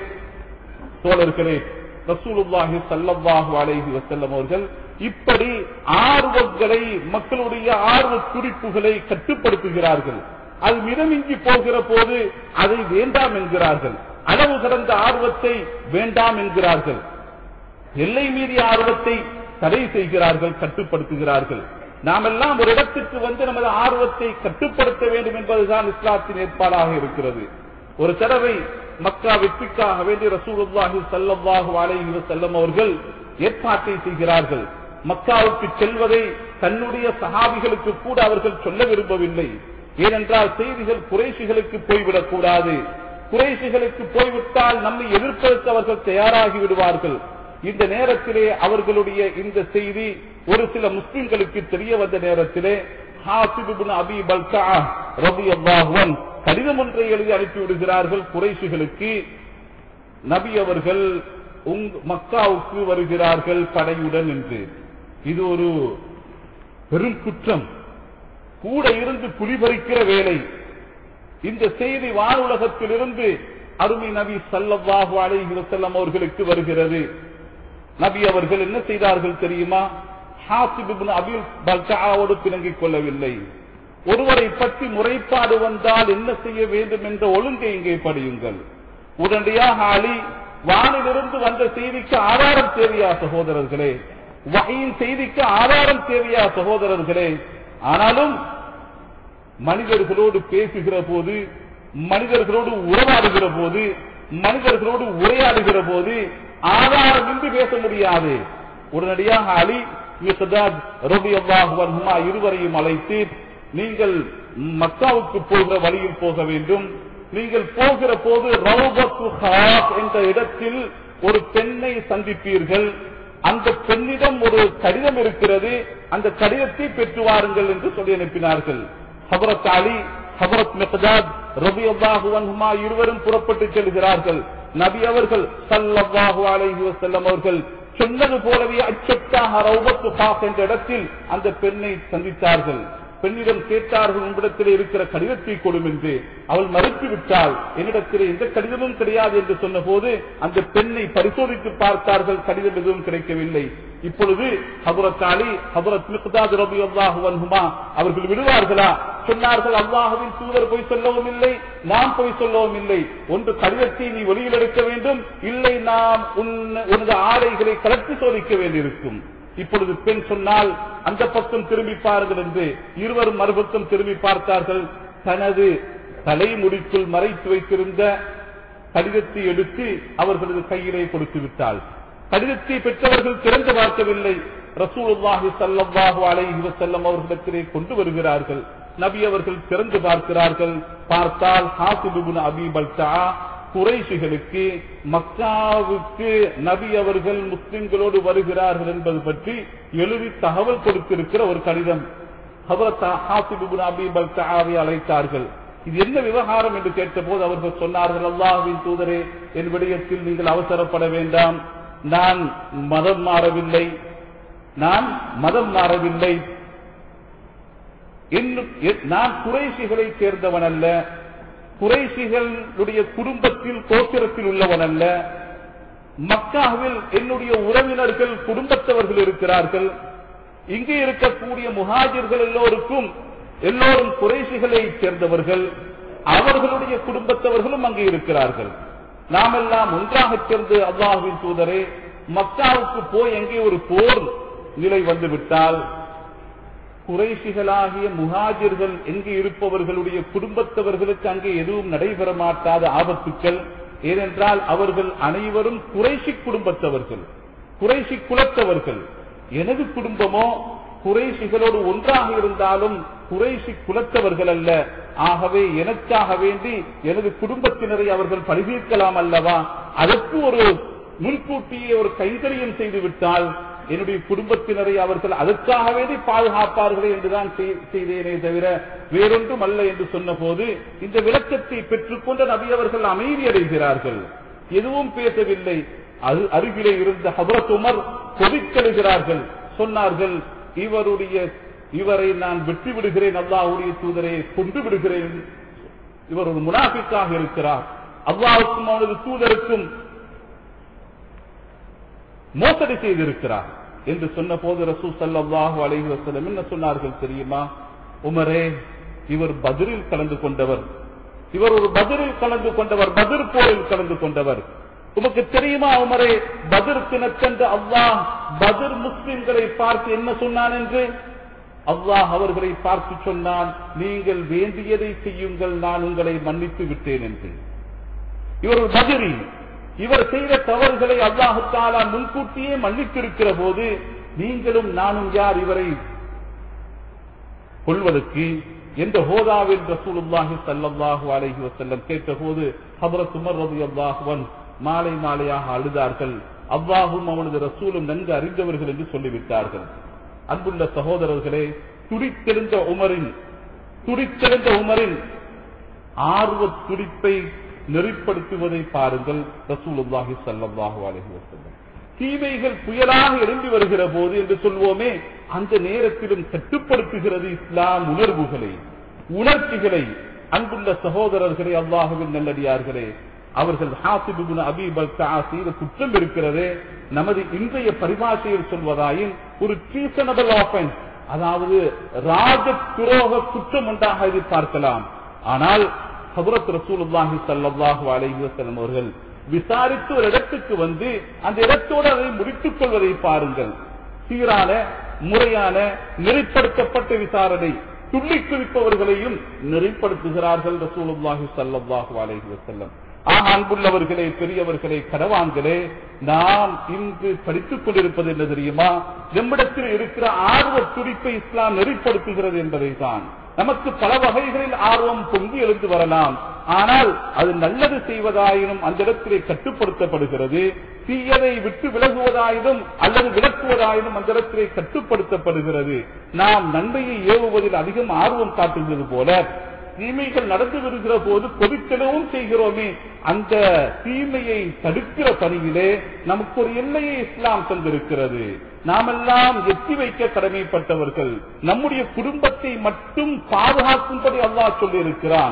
தோழர்களே ரசூலுல்லாஹி சல்லல்லாஹு அலைஹி வஸல்லம் அவர்கள் இப்படி ஆர்வங்களை மக்களுடைய ஆர்வ குறிப்புகளை கட்டுப்படுத்துகிறார்கள் அது மிதமிஞ்சி போகிற போது அதை வேண்டாம் என்கிறார்கள் அளவு கடந்த ஆர்வத்தை வேண்டாம் என்கிறார்கள் எல்லை மீறிய ஆர்வத்தை தடை செய்கிறார்கள் கட்டுப்படுத்துகிறார்கள் நாம் எல்லாம் ஒரு இடத்துக்கு வந்து நமது ஆர்வத்தை கட்டுப்படுத்த வேண்டும் என்பதுதான் இஸ்லாத்தின் ஏற்பாடாக இருக்கிறது ஒரு தடவை மக்கா வெற்றிக்காக வேண்டி ரசூலுல்லாஹி ஸல்லல்லாஹு அலைஹி வஸல்லம் அவர்கள் ஏற்பாட்டை செய்கிறார்கள் மக்காவுக்கு செல்வதை தன்னுடைய சஹாபிகளுக்கு கூட அவர்கள் சொல்ல விரும்பவில்லை ஏனென்றால் செய்திகள் குறைசிகளுக்கு போய்விடக் கூடாது குறைசிகளுக்கு போய்விட்டால் நம்மை எதிர்ப்பதற்கு அவர்கள் தயாராகி விடுவார்கள் இந்த நேரத்திலே அவர்களுடைய இந்த செய்தி ஒரு சில முஸ்லிம்களுக்கு தெரிய வந்த நேரத்திலே ஹாசிப் இப்னு அபி பல்கா ரலியல்லாஹு அன்ஹு கடிதம் ஒன்றை எழுதி அனுப்பி விடுகிறார்கள் குறைசிகளுக்கு நபி அவர்கள் உங்- மக்காவுக்கு வருகிறார்கள் படையுடன் என்று இது ஒரு பெரும் குற்றம் கூட இருந்து குளிபறிக்கிற வேலை இந்த செய்தி வானுலகத்திலிருந்து அருமை நபி ஸல்லல்லாஹு அலைஹி வஸல்லம் அவர்களுக்கு வருகிறது நபி அவர்கள் என்ன செய்தார்கள் தெரியுமா ஹாசிப் இப்னு அபில் பல்காவோடு பிணங்கிக் கொள்ளவில்லை ஒருவரை பற்றி முறைப்பாடு வந்தால் என்ன செய்ய வேண்டும் என்ற ஒழுங்கை இங்கே படியுங்கள் உடனடியாக அலி வானிலிருந்து வந்த செய்திக்கு ஆதாரம் தேவையா சகோதரர்களே வகையின் செய்திக்கு ஆதாரம் தேவையா சகோதரர்களே ஆனாலும் மனிதர்களோடு பேசுகிற போது மனிதர்களோடு உறவாடுகிற போது மனிதர்களோடு உரையாடுகிற போது ஆதாரமின்றி பேச முடியாது உடனடியாக அலி மிஸ்தாத் ரபியல்லாஹு அன்ஹுமா இருவரையும் அழைத்து நீங்கள் மக்காவுக்கு போகிற வழியில் போக வேண்டும் நீங்கள் போகிற போது ரௌபத்து ஹாப் என்ற இடத்தில் ஒரு பெண்ணை சந்திப்பீர்கள் அந்த பெண்ணிடம் ஒரு கடிதம் இருக்கிறது அந்த கடிதத்தை பெற்று வாருங்கள் என்று சொல்லி அனுப்பினார்கள் ஹபரத் அலி ஹபரத் மிக்தாத் ரபி அல்லாஹு அன்ஹுமா இருவரும் புறப்பட்டு செல்கிறார்கள் நபி அவர்கள் ஸல்லல்லாஹு அலைஹி வஸல்லம் அவர்கள் சொன்னது போலவே அச்சட்டாக ரௌபத்து ஹாப் என்ற இடத்தில் அந்த பெண்ணை சந்தித்தார்கள் பெண்ணிடம் கேட்டார்கள் உங்களிடத்தில் இருக்கிற கடிதத்தை கொடும் என்று அவள் மறுத்து விட்டாள் என்னிடத்தில் எந்த கடிதமும் கிடையாது என்று சொன்ன போது அந்த பெண்ணை பரிசோதித்து பார்த்தார்கள் கடிதம் எதுவும் கிடைக்கவில்லை இப்பொழுது ஹபரத் அலி ஹபரத் மிக்தாத் ரபி அல்லாஹு அன்ஹுமா அவர்கள் விடுவார்களா சொன்னார்கள் அல்லாஹுவின் தூதர் போய் சொல்லவும் இல்லை நாம் போய் சொல்லவும் இல்லை ஒன்று கடிதத்தை நீ வெளியில் எடுக்க வேண்டும் இல்லை நாம் உன்- உனது ஆடைகளை கலட்டி சோதிக்க வேண்டியிருக்கும் இப்பொழுது பெண் சொன்னால் அந்த பக்கம் திரும்பி பாருங்கள் என்று இருவரும் மறுபக்கம் திரும்பி பார்த்தார்கள் தனது தலைமுடிக்குள் மறைத்து வைத்திருந்த கடிதத்தை எடுத்து அவர்களது கையிலே கொடுத்து விட்டாள் கடிதத்தை பெற்றவர்கள் திறந்து பார்க்கவில்லை ரசூலுல்லாஹி ஸல்லல்லாஹு அலைஹி வஸல்லம் அவர்களிடத்திலே கொண்டு வருகிறார்கள் நபி அவர்கள் திறந்து பார்க்கிறார்கள் பார்த்தால் ஹாசிப் இப்னு அபீ பல்தா குறைஷிகளுக்கு மக்காவுக்கு நபி அவர்கள் முஸ்லிம்களோடு வருகிறார்கள் என்பது பற்றி எழுதி தகவல் கொடுத்திருக்கிற ஒரு கடிதம் ஹபரத் ஹாசிப் இப்னு அபீ பல்தாவை அழைத்தார்கள் இது என்ன விவகாரம் என்று கேட்டபோது அவர்கள் சொன்னார்கள் அல்லாஹ்வின் தூதரே என் விடயத்தில் நீங்கள் அவசரப்பட வேண்டாம் நான் மதம் மாறவில்லை நான் மதம் மாறவில்லை இன்னும் எ- நான் குறைசிகளை சேர்ந்தவன் அல்ல குறைசிகளுடைய குடும்பத்தில் கோத்திரத்தில் உள்ளவன் அல்ல மக்காவில் என்னுடைய உறவினர்கள் குடும்பத்தவர்கள் இருக்கிறார்கள் இங்கே இருக்கக்கூடிய முஹாஜிர்கள் எல்லோருக்கும் எல்லோரும் குறைசிகளை சேர்ந்தவர்கள் அவர்களுடைய குடும்பத்தவர்களும் அங்கே இருக்கிறார்கள் நாமெல்லாம் ஒன்றாக சேர்ந்து அல்லாஹுவின் தூதரே மக்காவுக்கு போய் எங்கே ஒரு போர் நிலை வந்துவிட்டால் குறைசிகளாகிய முஹாஜிர்கள் எங்கே இருப்பவர்களுடைய குடும்பத்தவர்களுக்கு அங்கே எதுவும் நடைபெற மாட்டாத ஆபத்துக்கள் ஏனென்றால் அவர்கள் அனைவரும் குறைசி குடும்பத்தவர்கள் குறைசி குலத்தவர்கள் எனது குடும்பமோ குறைசிகளோடு ஒன்றாக இருந்தாலும் குறைசி குலத்தவர்கள் அல்ல ஆகவே எனக்காக வேண்டி எனது குடும்பத்தினரை அவர்கள் பரிதீர்க்கலாம் அல்லவா அதற்கு ஒரு முன்கூட்டியே ஒரு கைங்கரியம் செய்து விட்டால் என்னுடைய குடும்பத்தினரை அவர்கள் அதற்காக வேண்டி பாதுகாப்பார்களே என்றுதான் செய்- செய்தேனே தவிர வேறொன்றும் அல்ல என்று சொன்ன போது இந்த விளக்கத்தை பெற்றுக்கொண்ட நபி அவர்கள் அமைதியடைகிறார்கள் எதுவும் பேசவில்லை அது அருகிலே இருந்த ஹபரத் உமர் கொதிக்கெழுகிறார்கள் சொன்னார்கள் இவருடைய இவரை நான் வெற்றி விடுகிறேன் அல்லாஹ்வுடைய தூதரை கொண்டு விடுகிறேன் இவர் ஒரு முனாஃபிக்காக இருக்கிறார் அல்லாஹுக்கும் அவனது தூதருக்கும் மோசடி செய்திருக்கிறார் என்று சொன்ன போது ரசூ சல்லாஹூ அலைஹி வஸல்லம் என்ன சொன்னார்கள் தெரியுமா உமரே இவர் பதிரில் கலந்து கொண்டவர் இவர் ஒரு பதிரில் கலந்து கொண்டவர் பதிர் போரில் கலந்து கொண்டவர் உமக்கு தெரியுமா உமரே பதிர் தினத்தன்று அல்லாஹ் பதிர் முஸ்லிம்களை பார்த்து என்ன சொன்னான் என்று அல்லாஹ் அவர்களை பார்த்து சொன்னான் நீங்கள் வேண்டியதை செய்யுங்கள் நான் உங்களை மன்னித்து விட்டேன் என்று இவர் ஒரு பஜரி இவர் செய்த தவறுகளை அல்லாஹு தாலா முன்கூட்டியே மன்னித்திருக்கிற போது நீங்களும் நானும் யார் இவரை கொள்வதற்கு என்ற ஹோதாவில் ரசூலுல்லாஹி ஸல்லல்லாஹு அலைஹி வஸல்லம் கேட்டபோது ஹஜ்ரத் உமர் ரலியல்லாஹு அன்ஹு மாலை மாலையாக அழுதார்கள் அல்லாஹும் அவனது ரசூலும் நன்கு அறிந்தவர்கள் என்று சொல்லிவிட்டார்கள் அன்புள்ள சகோதரர்களே துடித்தெழுந்த உமரின் துடித்தெழுந்த உமரின் ஆர்வ துடிப்பை நெறிப்படுத்துவதை பாருங்கள் ரசூலுல்லாஹி ஸல்லல்லாஹு அலைஹி வஸல்லம் தீமைகள் புயலாக எழும்பி வருகிற போது என்று சொல்வோமே அந்த நேரத்திலும் கட்டுப்படுத்துகிறது இஸ்லாம் உணர்வுகளை உணர்ச்சிகளை அன்புள்ள சகோதரர்களே அல்லாஹுவின் நல்லடியார்களே அவர்கள் ஹாசிபுன் அபீபல் செய்த குற்றம் இருக்கிறதே நமது இன்றைய பரிபாஷையில் சொல்வதாயின் ஒரு ட்ரீசனபிள் ஆஃபென்ஸ் அதாவது ராஜ துரோக குற்றம் உண்டாக எதிர்பார்க்கலாம் ஆனால் ஹபரத் ரசூலுல்லாஹி ஸல்லல்லாஹு அலைஹி வஸல்லம் அவர்கள் விசாரித்து ஒரு இடத்துக்கு வந்து அந்த இடத்தோடு அதை முடித்துக் கொள்வதை பாருங்கள் சீரான முறையான நெறிப்படுத்தப்பட்ட விசாரணை துள்ளி குவிப்பவர்களையும் நெறிப்படுத்துகிறார்கள் ரசூலுல்லாஹி ஸல்லல்லாஹு அலைஹி வஸல்லம் ஆக அன்புள்ளவர்களே பெரியவர்களே கடவான்களே நாம் இன்று படித்துக் கொண்டிருப்பது என்ன தெரியுமா நம்மிடத்தில் இருக்கிற ஆர்வ துடிப்பை இஸ்லாம் நெறிப்படுத்துகிறது என்பதை தான் நமக்கு பல வகைகளில் ஆர்வம் பொங்கி எழுந்து வரலாம் ஆனால் அது நல்லது செய்வதாயினும் அந்த இடத்திலே கட்டுப்படுத்தப்படுகிறது தீயதை விட்டு விலகுவதாயினும் அல்லது விளக்குவதாயினும் அந்த இடத்திலே கட்டுப்படுத்தப்படுகிறது நாம் நன்மையை ஏவுவதில் அதிகம் ஆர்வம் காட்டுகிறது போல தீமைகள் நடந்து வருகிற போது கொதித்தெனவும் செய்கிறோமே அந்த தீமையை தடுக்கிற பணியிலே நமக்கு ஒரு எல்லையை இஸ்லாம் தந்திருக்கிறது நாமெல்லாம் எத்தி வைக்க கடமைப்பட்டவர்கள் நம்முடைய குடும்பத்தை மட்டும் பாதுகாக்கும்படி அல்லாஹ் சொல்லி இருக்கிறான்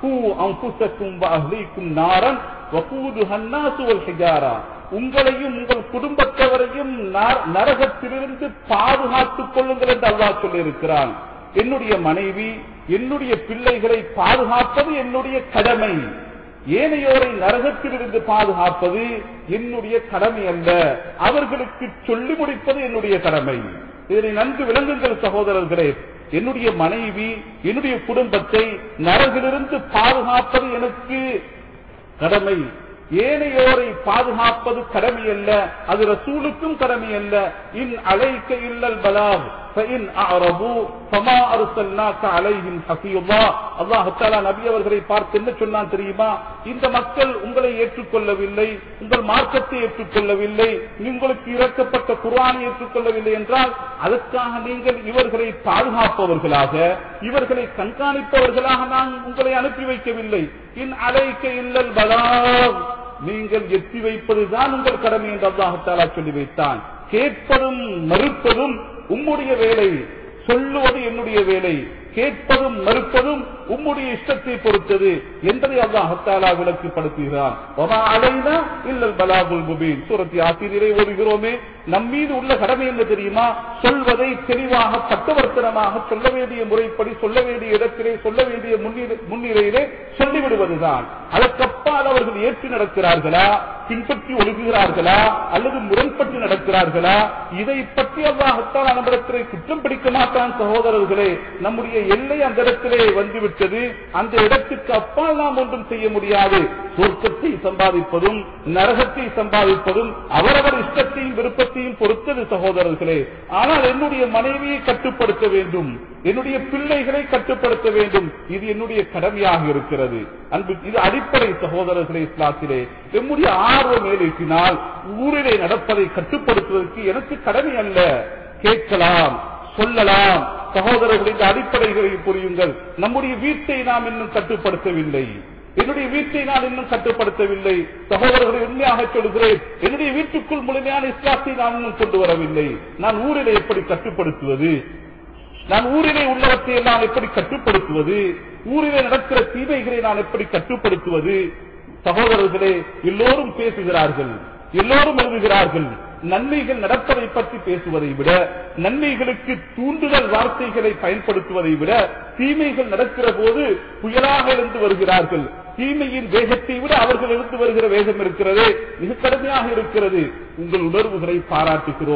உங்களையும் உங்கள் குடும்பத்தவரையும் நரகத்திலிருந்து பாதுகாத்துக் கொள்ளுங்கள் என்று அல்லாஹ் சொல்லி இருக்கிறான் என்னுடைய மனைவி என்னுடைய பிள்ளைகளை பாதுகாப்பது என்னுடைய கடமை ஏனையோரை நரகத்திலிருந்து பாதுகாப்பது என்னுடைய கடமை அல்ல அவர்களுக்கு சொல்லி முடிப்பது என்னுடைய கடமை இதனை நன்கு விளங்குங்கள் சகோதரர்களே என்னுடைய மனைவி என்னுடைய குடும்பத்தை நரகிலிருந்து பாதுகாப்பது எனக்கு கடமை ஏனையோரை பாதுகாப்பது கடமை அல்ல அது ரசூலுக்கும் கடமை அல்ல இன் அழைக்க இல்லல் பலாக் فإن أعرضوا فما أرسلناك عليهم حفيظا அல்லாஹ் தஆலா நபி அவர்களை பார்த்து என்ன சொன்னான் தெரியுமா இந்த மக்கள் உங்களை ஏற்றுக்கொள்ளவில்லை உங்கள் மார்க்கத்தை ஏற்றுக்கொள்ளவில்லை உங்களுக்கு இறக்கப்பட்ட குர்ஆனை ஏற்றுக்கொள்ளவில்லை என்றால் அதற்காக நீங்கள் இவர்களை பாதுகாப்பவர்களாக இவர்களை கண்காணிப்பவர்களாக நான் உங்களை அனுப்பி வைக்கவில்லை இன் அலைக்க இல்லல் பலாக் நீங்கள் எத்தி வைப்பதுதான் உங்கள் கடமை என்று அல்லாஹாலா சொல்லி வைத்தான் கேட்பதும் மறுப்பதும் உம்முடைய வேலை சொல்லுவது என்னுடைய வேலை கேட்பதும் மறுப்பதும் உம்முடைய இஷ்டத்தை பொறுத்தது என்பதை அல்லாஹத்தாலா விளக்கிப்படுத்துகிறான் அலைனா இல்லல் பலாகுல் முபீன் சூரத்தி ஆசிரியரை ஓடுகிறோமே நம் மீது உள்ள கடமை என்ன தெரியுமா சொல்வதை தெளிவாக பட்டவர்த்தனமாக சொல்ல வேண்டிய முறைப்படி சொல்ல வேண்டிய இடத்திலே சொல்ல வேண்டிய முன்னிலையிலே சொல்லிவிடுவதுதான் அதற்கப்பால் அவர்கள் ஏற்று நடக்கிறார்களா பின்பற்றி ஒழுகுகிறார்களா அல்லது முரண்பட்டு நடக்கிறார்களா இதை பற்றி அல்லாஹத்தால் நம்மிடத்திலே குற்றம் பிடிக்க மாட்டான் சகோதரர்களே நம்முடைய எல்லை அந்த இடத்திலே வந்துவிட்டது அந்த இடத்துக்கு அப்பால் நாம் ஒன்றும் செய்ய முடியாது சொர்க்கத்தை சம்பாதிப்பதும் நரகத்தை சம்பாதிப்பதும் அவரவர் இஷ்டத்தையும் விருப்பத்தையும் பொறுத்தது சகோதரர்களே ஆனால் என்னுடைய மனைவியை கட்டுப்படுத்த வேண்டும் என்னுடைய பிள்ளைகளை கட்டுப்படுத்த வேண்டும் இது என்னுடைய கடமையாக இருக்கிறது அன்பு இது அடிப்படை சகோதரர்களே இஸ்லாத்திலே நம்முடைய ஆர்வம் மேலேற்றினால் ஊரிலே நடப்பதை கட்டுப்படுத்துவதற்கு எனக்கு கடமை அல்ல கேட்கலாம் சொல்லலாம் சகோதரர்கள் இந்த அடிப்படைகளை புரியுங்கள் நம்முடைய வீட்டை நாம் இன்னும் கட்டுப்படுத்தவில்லை என்னுடைய வீட்டை நான் இன்னும் கட்டுப்படுத்தவில்லை சகோதரர்களை உண்மையாக சொல்கிறேன் என்னுடைய வீட்டுக்குள் முழுமையான இஸ்லாத்தை நான் இன்னும் கொண்டு வரவில்லை நான் ஊரிலே எப்படி கட்டுப்படுத்துவது நான் ஊரிலே உள்ளவற்றை நான் எப்படி கட்டுப்படுத்துவது ஊரிலே நடக்கிற தீமைகளை நான் எப்படி கட்டுப்படுத்துவது சகோதரர்களே எல்லோரும் பேசுகிறார்கள் எல்லோரும் எழுதுகிறார்கள் நன்மைகள் நடப்பதை பற்றி பேசுவதை விட நன்மைகளுக்கு தூண்டுதல் வார்த்தைகளை பயன்படுத்துவதை விட தீமைகள் நடக்கிற போது புயலாக எழுந்து வருகிறார்கள் தீமையின் வேகத்தை விட அவர்கள் எடுத்து வருகிற வேகம் இருக்கிறது மிக கடுமையாக இருக்கிறது உங்கள் உணர்வுகளை பாராட்டுகிறோம்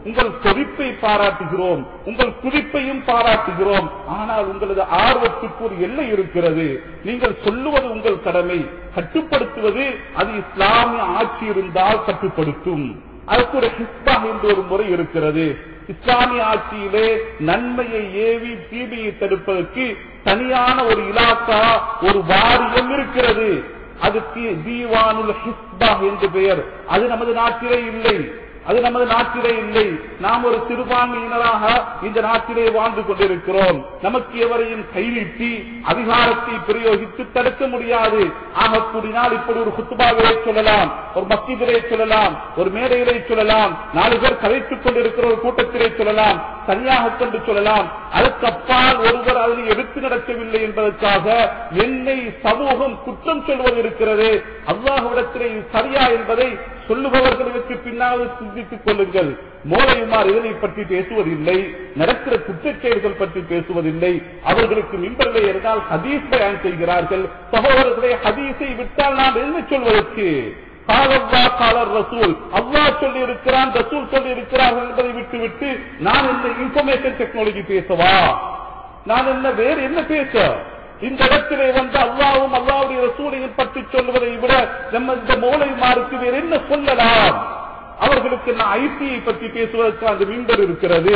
உங்கள் கொதிப்பை பாராட்டுகிறோம் உங்கள் குதிப்பையும் பாராட்டுகிறோம் ஆனால் உங்களது ஆர்வத்துக்கு ஒரு எல்லை இருக்கிறது நீங்கள் சொல்லுவது உங்கள் கடமை கட்டுப்படுத்துவது அது இஸ்லாமிய ஆட்சி இருந்தால் கட்டுப்படுத்தும் அதுக்கு ஒரு ஹிஸ்பா என்ற ஒரு முறை இருக்கிறது இஸ்லாமிய ஆட்சியிலே நன்மையை ஏவி தீமையை தடுப்பதற்கு தனியான ஒரு இலாக்கா ஒரு வாரியம் இருக்கிறது அதுக்கு தீவானுல் ஹிஸ்பா என்று பெயர் அது நமது நாட்டிலே இல்லை அது நமது நாட்டிலே இல்லை நாம் ஒரு சிறுபான்மையினராக இந்த நாட்டிலே வாழ்ந்து கொண்டிருக்கிறோம் நமக்கு எவரையும் கைநீட்டி அதிகாரத்தை பிரயோகித்து தடுக்க முடியாது ஆக கூடினால் இப்படி ஒரு குத்துபாவிலே சொல்லலாம் ஒரு மத்தியிலே சொல்லலாம் ஒரு மேடையிலே சொல்லலாம் நாலு பேர் கதைத்துக் கொண்டிருக்கிற ஒரு கூட்டத்திலே சொல்லலாம் தனியாக கொண்டு சொல்லலாம் அதற்கு அப்பால் ஒருவர் அதனை எடுத்து நடக்கவில்லை என்பதற்காக என்னை சமூகம் குற்றம் சொல்வது இருக்கிறது அல்லாஹ்விடத்திலே இது சரியா என்பதை சொல்லுபவர்களுக்கு பின்னால் சிந்தித்துக் கொள்ளுங்கள் மோலையுமார் இதனை பற்றி பேசுவதில்லை நடக்கிற குற்றச்செயல்கள் பற்றி பேசுவதில்லை அவர்களுக்கு மின்பரிலே இருந்தால் ஹதீஸ் பயன் செய்கிறார்கள் சகோதரர்களை ஹதீஸை விட்டால் நாம் என்ன சொல்வதற்கு காலல்லா காலர் ரசூல் அல்லாஹ் சொல்லி இருக்கிறான் ரசூல் சொல்லி இருக்கிறார்கள் என்பதை விட்டுவிட்டு நான் இந்த இன்ஃபர்மேஷன் டெக்னாலஜி பேசவா நான் என்ன வேறு என்ன பேச இந்த இடத்திலே வந்து அல்லாவும் அல்லாவுடைய ரசூலையும் பற்றி சொல்வதை விட நம்ம இந்த மூளைமாருக்கு வேறு என்ன சொல்லலாம் அவர்களுக்கு நான் ஐடியை பற்றி பேசுவதற்கு அந்த மீன்பர் இருக்கிறது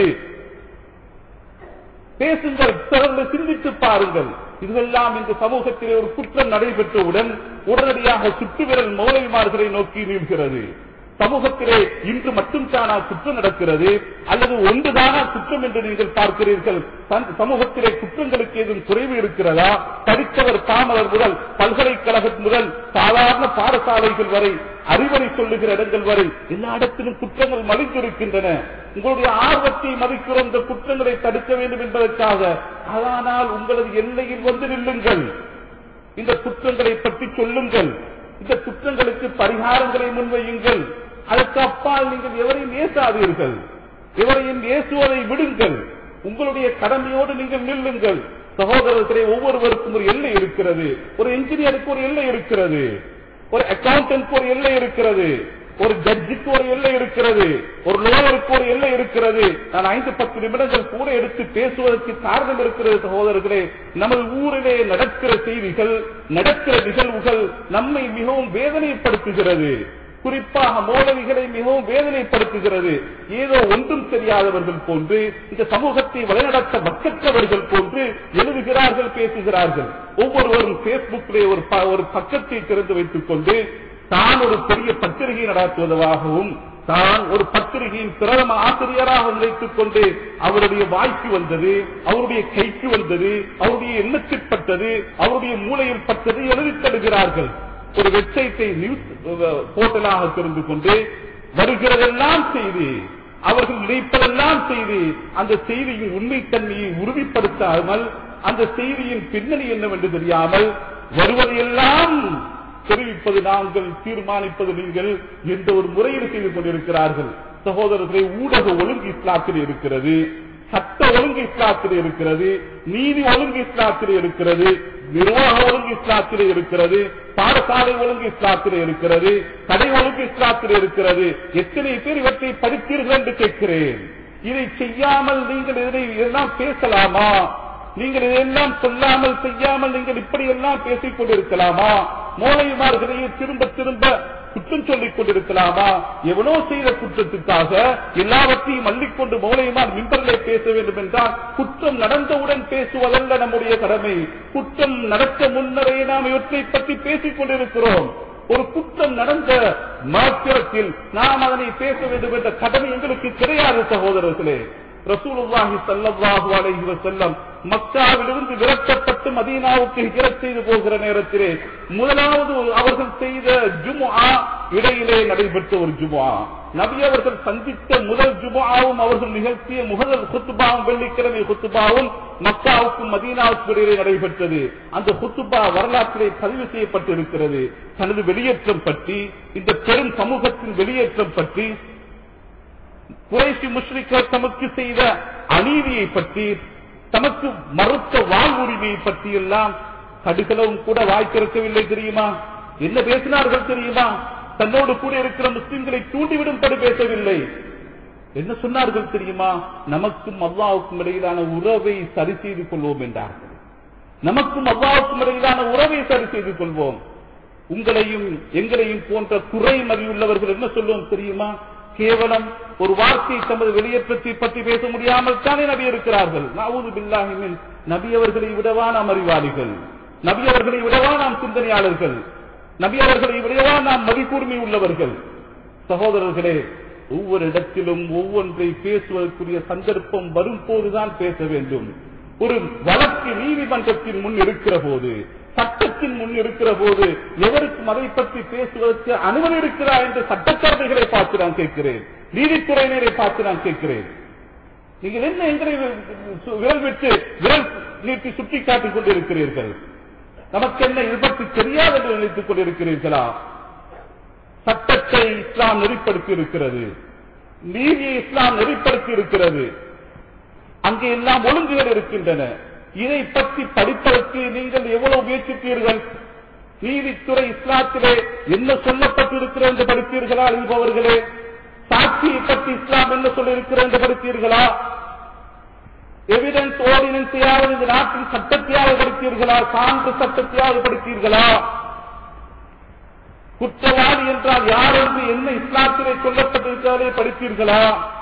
பேசுங்கள் தொடர்ந்து சிந்தித்து பாருங்கள் இதெல்லாம் இந்த சமூகத்திலே ஒரு குற்றம் நடைபெற்றவுடன் உடனடியாக சுற்றுவிரல் மௌலைமார்களை நோக்கி நீள்கிறது சமூகத்திலே இன்று மட்டும் தானா குற்றம் நடக்கிறது அல்லது ஒன்றுதானா குற்றம் என்று நீங்கள் பார்க்கிறீர்கள் சம்- சமூகத்திலே குற்றங்களுக்கு ஏதும் குறைவு இருக்கிறதா படித்தவர் தாமதர் முதல் பல்கலைக்கழகம் முதல் சாதாரண பாடசாலைகள் வரை அறிவுரை சொல்லுகிற இடங்கள் வரை எல்லா இடத்திலும் குற்றங்கள் மலிந்திருக்கின்றன உங்களுடைய ஆர்வத்தை மதிக்கிறோம் இந்த குற்றங்களை தடுக்க வேண்டும் என்பதற்காக ஆனால் உங்களது எல்லையில் வந்து நில்லுங்கள் இந்த குற்றங்களை பற்றி சொல்லுங்கள் இந்த குற்றங்களுக்கு பரிகாரங்களை முன்வையுங்கள் அதற்கு அப்பால் நீங்கள் எவரையும் ஏசாதீர்கள் எவரையும் ஏசுவதை விடுங்கள் உங்களுடைய கடமையோடு நீங்கள் நில்லுங்கள் சகோதரர்களே ஒவ்வொருவருக்கும் ஒரு எல்லை இருக்கிறது ஒரு என்ஜினியருக்கு ஒரு எல்லை இருக்கிறது ஒரு அக்கௌண்டன்ட் ஒரு எல்லை இருக்கிறது ஒரு ஜட்ஜுக்கு ஒரு எல்லை இருக்கிறது ஒரு லோயருக்கு ஒரு எல்லை இருக்கிறது நான் ஐந்து பத்து நிமிடங்கள் கூட எடுத்து பேசுவதற்கு காரணம் இருக்கிறது சகோதரர்களே நமது ஊரிலே நடக்கிற செய்திகள் நடக்கிற நிகழ்வுகள் நம்மை மிகவும் வேதனைப்படுத்துகிறது குறிப்பாக மோதவிகளை மிகவும் வேதனைப்படுத்துகிறது ஏதோ ஒன்றும் தெரியாதவர்கள் போன்று இந்த சமூகத்தை வழிநடத்த மக்கற்றவர்கள் போன்று எழுதுகிறார்கள் பேசுகிறார்கள் ஒவ்வொருவரும் பேஸ்புக்கிலே ஒரு ப- ஒரு பக்கத்தை திறந்து வைத்துக் கொண்டு தான் ஒரு பெரிய பத்திரிகை நடத்துவதாகவும் தான் ஒரு பத்திரிகையின் பிரதம ஆசிரியராக நினைத்துக் கொண்டு அவருடைய வாய்க்கு வந்தது அவருடைய கைக்கு வந்தது அவருடைய எண்ணத்தில் பட்டது அவருடைய மூளையில் பட்டது எழுதித் தருகிறார்கள் ஒரு வெப்சைட்டை நியூஸ் போர்ட்டலாக தெரிந்து கொண்டு வருகிறதெல்லாம் செய்தி அவர்கள் நினைப்பதெல்லாம் செய்தி அந்த செய்தியின் உண்மைத்தன்மையை உறுதிப்படுத்தாமல் அந்த செய்தியின் பின்னணி என்னவென்று தெரியாமல் வருவதையெல்லாம் தெரிவிப்பது நாங்கள் தீர்மானிப்பது நீங்கள் என்ற ஒரு முறையில் செய்து கொண்டிருக்கிறார்கள் சகோதரர்களை ஊடக ஒழுங்கு இஸ்லாத்தில் இருக்கிறது சட்ட ஒழுங்கு இஸ்லாத்தில் இருக்கிறது நீதி ஒழுங்கு இஸ்லாத்தில் இருக்கிறது நிர்வாக ஒழுங்கு இஸ்லாத்தில் இருக்கிறது பாடசாலை ஒழுங்கு இஸ்லாத்தில் இருக்கிறது கடை ஒழுங்கு இஸ்லாத்தில் இருக்கிறது எத்தனை பேர் இவற்றை படித்தீர்கள் என்று கேட்கிறேன் இதை செய்யாமல் நீங்கள் இதனை இதெல்லாம் பேசலாமா நீங்கள் இதையெல்லாம் சொல்லாமல் செய்யாமல் நீங்கள் இப்படியெல்லாம் பேசிக் கொண்டிருக்கலாமா மோலைமார்களையே திரும்ப திரும்ப குற்றம் சொல்லிக் கொண்டிருக்கலாமா எவனோ செய்த குற்றத்துக்காக எல்லாவற்றையும் அள்ளிக்கொண்டு மோலைமார் மின்பரிலே பேச வேண்டும் என்றால் குற்றம் நடந்தவுடன் பேசுவதல்ல நம்முடைய கடமை குற்றம் நடக்க முன்னரே நாம் இவற்றை பற்றி பேசிக் கொண்டிருக்கிறோம் ஒரு குற்றம் நடந்த மாத்திரத்தில் நாம் அதனை பேச வேண்டும் என்ற கடமை எங்களுக்கு கிடையாது சகோதரர்களே ரசூலுல்லாஹி ஸல்லல்லாஹு அலைஹி வஸல்லம் மக்காவிலிருந்து விரட்டப்பட்டு மதீனாவுக்கு ஹிஜ்ரத் செய்து போகிற நேரத்திலே முதலாவது அவர்கள் செய்த ஜும்ஆ இடையிலே நடைபெற்ற ஒரு ஜும்ஆ நபி அவர்கள் சந்தித்த முதல் ஜும்ஆவும் அவர்கள் நிகழ்த்திய முதல் குத்துபாவும் வெள்ளிக்கிழமை குத்துபாவும் மக்காவுக்கும் மதீனாவுக்கும் இடையிலே நடைபெற்றது அந்த குத்துபா வரலாற்றிலே பதிவு செய்யப்பட்டிருக்கிறது தனது வெளியேற்றம் பற்றி இந்த பெரும் சமூகத்தின் வெளியேற்றம் பற்றி குறைசி முஸ்லிக்கள் தமக்கு செய்த அநீதியை பற்றி தமக்கு மறுத்த வாழ்வுரிமையை பற்றி எல்லாம் கடுகளவும் கூட வாய் திறக்கவில்லை தெரியுமா என்ன பேசினார்கள் தெரியுமா தன்னோடு கூட இருக்கிற முஸ்லிம்களை தூண்டிவிடும்படி பேசவில்லை என்ன சொன்னார்கள் தெரியுமா நமக்கும் அல்லாவுக்கும் இடையிலான உறவை சரி செய்து கொள்வோம் என்றார்கள் நமக்கும் அல்லாவுக்கும் இடையிலான உறவை சரி செய்து கொள்வோம் உங்களையும் எங்களையும் போன்ற குறை மறியுள்ளவர்கள் என்ன சொல்லுவோம் தெரியுமா கேவலம் ஒரு வார்த்தை தமது வெளியேற்றத்தை பற்றி பேச முடியாமல் தானே நபி இருக்கிறார்கள் நாவூது பில்லாஹிமின் நபி அவர்களை விடவா நாம் அறிவாளிகள் நபி அவர்களை விடவா நாம் சிந்தனையாளர்கள் நபி அவர்களை விடவா நாம் மதிப்பூர்மை உள்ளவர்கள் சகோதரர்களே ஒவ்வொரு இடத்திலும் ஒவ்வொன்றை பேசுவதற்குரிய சந்தர்ப்பம் வரும் போதுதான் பேச வேண்டும் ஒரு வழக்கு நீதிமன்றத்தின் முன் இருக்கிற போது சட்டத்தின் முன் இருக்கிற போது எவருக்கும் அதை பற்றி பேசுவதற்கு அனுமதி இருக்கிறா என்று சட்டத்தரவைகளை பார்த்து நான் கேட்கிறேன் நீதித்துறையினரை பார்த்து நான் கேட்கிறேன் நீங்கள் என்ன எங்களை விரல் விட்டு விரல் நீட்டி சுட்டி காட்டிக் கொண்டிருக்கிறீர்கள் நமக்கு என்ன இது பற்றி தெரியாது என்று நினைத்துக் கொண்டிருக்கிறீர்களா சட்டத்தை இஸ்லாம் நெறிப்படுத்தி இருக்கிறது நீதியை இஸ்லாம் நெறிப்படுத்தி இருக்கிறது அங்கே எல்லாம் ஒழுங்குகள் இருக்கின்றன இதை பற்றி படிப்பதற்கு நீங்கள் எவ்வளவு முயற்சித்தீர்கள் நீதித்துறை இஸ்லாத்திலே என்ன சொல்லப்பட்டிருக்கிறது என்று படித்தீர்களா எழுதுபவர்களே சாட்சியை பற்றி இஸ்லாம் என்ன சொல்லியிருக்கிறது என்று படித்தீர்களா எவிடன்ஸ் ஓர்டினன்ஸையாவது இந்த நாட்டின் சட்டத்தையாவது படித்தீர்களா சான்று சட்டத்தையாவது படித்தீர்களா குற்றவாளி என்றால் யார் என்று என்ன இஸ்லாத்திலே சொல்லப்பட்டிருக்கிறதே படித்தீர்களா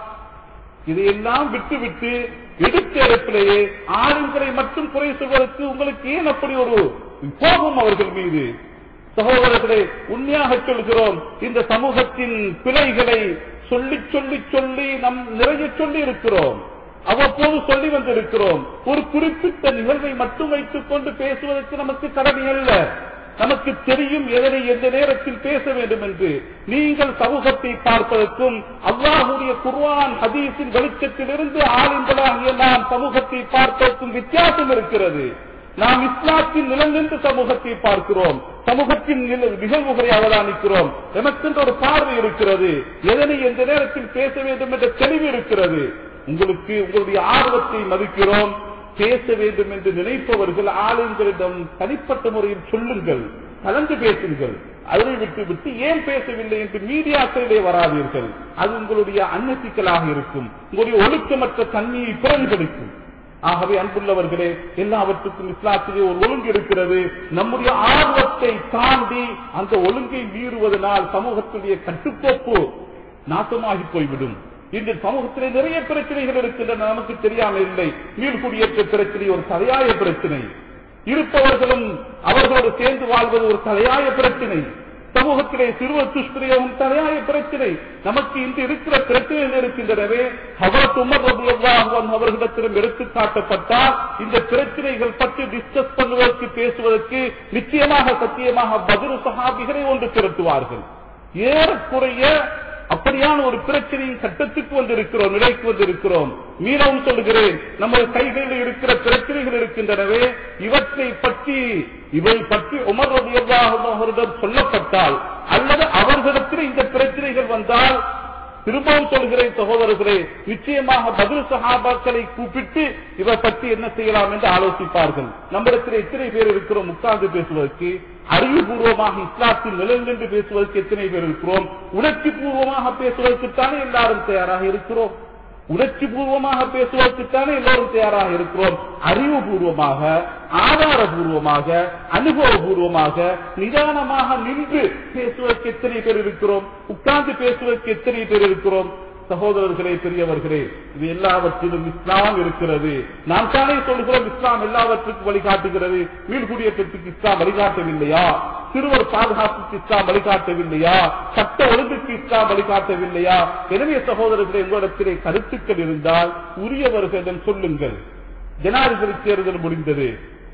இதையெல்லாம் விட்டுவிட்டு எடுத்த இடத்திலேயே ஆளுங்களை மட்டும் குறை சொல்வதற்கு உங்களுக்கு ஏன் அப்படி ஒரு கோபம் அவர்கள் மீது சகோதரர்களே உண்மையாக சொல்கிறோம் இந்த சமூகத்தின் பிழைகளை சொல்லி சொல்லி சொல்லி நம் நிறைய சொல்லி இருக்கிறோம் அவ்வப்போது சொல்லி வந்திருக்கிறோம் ஒரு குறிப்பிட்ட நிகழ்வை மட்டும் வைத்துக் கொண்டு பேசுவதற்கு நமக்கு கடமை அல்ல நமக்கு தெரியும் எதனை எந்த நேரத்தில் பேச வேண்டும் என்று நீங்கள் சமூகத்தை பார்ப்பதற்கும் அல்லாஹுடைய குர்வான் ஹதீஸின் வெளிச்சத்திலிருந்து ஆளுங்களாகிய நாம் சமூகத்தை பார்ப்பதற்கும் வித்தியாசம் இருக்கிறது நாம் இஸ்லாத்தின் நிலநின்று சமூகத்தை பார்க்கிறோம் சமூகத்தின் நிகழ்வுகளை அவதானிக்கிறோம் எமக்கென்று ஒரு பார்வை இருக்கிறது எதனை எந்த நேரத்தில் பேச வேண்டும் என்ற தெளிவு இருக்கிறது உங்களுக்கு உங்களுடைய ஆர்வத்தை மதிக்கிறோம் பேச வேண்டும் என்று நினைப்பவர்கள் ஆளுங்களிடம் தனிப்பட்ட முறையில் சொல்லுங்கள் கலந்து பேசுங்கள் அதனை விட்டு விட்டு ஏன் பேசவில்லை என்று மீடியாக்களிலே வராதீர்கள் அது உங்களுடைய அன்னசிக்கலாக இருக்கும் உங்களுடைய ஒழுக்கமற்ற தன்மையை பிரதிபலிக்கும் ஆகவே அன்புள்ளவர்களே எல்லாவற்றுக்கும் இஸ்லாத்திலே ஒரு ஒழுங்கு இருக்கிறது நம்முடைய ஆர்வத்தை தாண்டி அந்த ஒழுங்கை மீறுவதனால் சமூகத்துடைய கட்டுக்கோப்பு நாசமாகி போய்விடும் இந்த சமூகத்திலே நிறைய பிரச்சனைகள் இருக்கின்றன நமக்கு தெரியாமல் இல்லை மீள்குடியேற்ற பிரச்சனை ஒரு தலையாய பிரச்சனை இருப்பவர்களும் அவர்களோடு சேர்ந்து வாழ்வது ஒரு தலையாய பிரச்சனை சமூகத்திலே சிறுவர் துஷ்பிரயோகம் தலையாய பிரச்சனை நமக்கு இன்று இருக்கிற பிரச்சனைகள் இருக்கின்றனவே அவர் உமர் அவர்களிடத்திலும் எடுத்து காட்டப்பட்டால் இந்த பிரச்சனைகள் பற்றி டிஸ்கஸ் பண்ணுவதற்கு பேசுவதற்கு நிச்சயமாக சத்தியமாக பதில் சகாபிகளை ஒன்று திரட்டுவார்கள் ஏறக்குறைய அப்படியான ஒரு பிரச்சனையின் சட்டத்துக்கு வந்திருக்கிறோம் நிலைக்கு வந்திருக்கிறோம் மீளவும் சொல்லுகிறேன் நமது கைகளில் இருக்கிற பிரச்சனைகள் இருக்கின்றனவே இவற்றை பற்றி இவை பற்றி உமர் அவரிடம் சொல்லப்பட்டால் அல்லது அவர்களிடத்தில் இந்த பிரச்சனைகள் வந்தால் திரும்பவும் சொல்கிறேன் சகோதரர்களே நிச்சயமாக பதில் சகாபாக்களை கூப்பிட்டு இதை பற்றி என்ன செய்யலாம் என்று ஆலோசிப்பார்கள் நம்மிடத்தில் எத்தனை பேர் இருக்கிறோம் உட்கார்ந்து பேசுவதற்கு அறிவுபூர்வமாக இஸ்லாத்தில் நிலைநின்று பேசுவதற்கு எத்தனை பேர் இருக்கிறோம் உணர்ச்சி பூர்வமாக பேசுவதற்குத்தானே எல்லாரும் தயாராக இருக்கிறோம் உணர்ச்சி பூர்வமாக பேசுவதற்குத்தானே எல்லோரும் தயாராக இருக்கிறோம் அறிவுபூர்வமாக ஆதாரபூர்வமாக அனுபவபூர்வமாக நிதானமாக நின்று பேசுவதற்கு எத்தனை பேர் இருக்கிறோம் உட்கார்ந்து பேசுவதற்கு எத்தனை பேர் இருக்கிறோம் சகோதரர்களே பெரியவர்களே இது எல்லாவற்றிலும் இஸ்லாம் இருக்கிறது நாம் தானே சொல்கிறோம் இஸ்லாம் எல்லாவற்றுக்கும் வழிகாட்டுகிறது மீள்குடியேற்றத்துக்கு இஸ்லாம் வழிகாட்டவில்லையா சிறுவர் பாதுகாப்புக்கு இஸ்லாம் வழிகாட்டவில்லையா சட்ட ஒழுங்குக்கு இஸ்லாம் வழிகாட்டவில்லையா எனவே சகோதரர்களே உங்களிடத்திலே கருத்துக்கள் இருந்தால் உரியவர்களிடம் சொல்லுங்கள் ஜனாதிபதி தேர்தல் முடிந்தது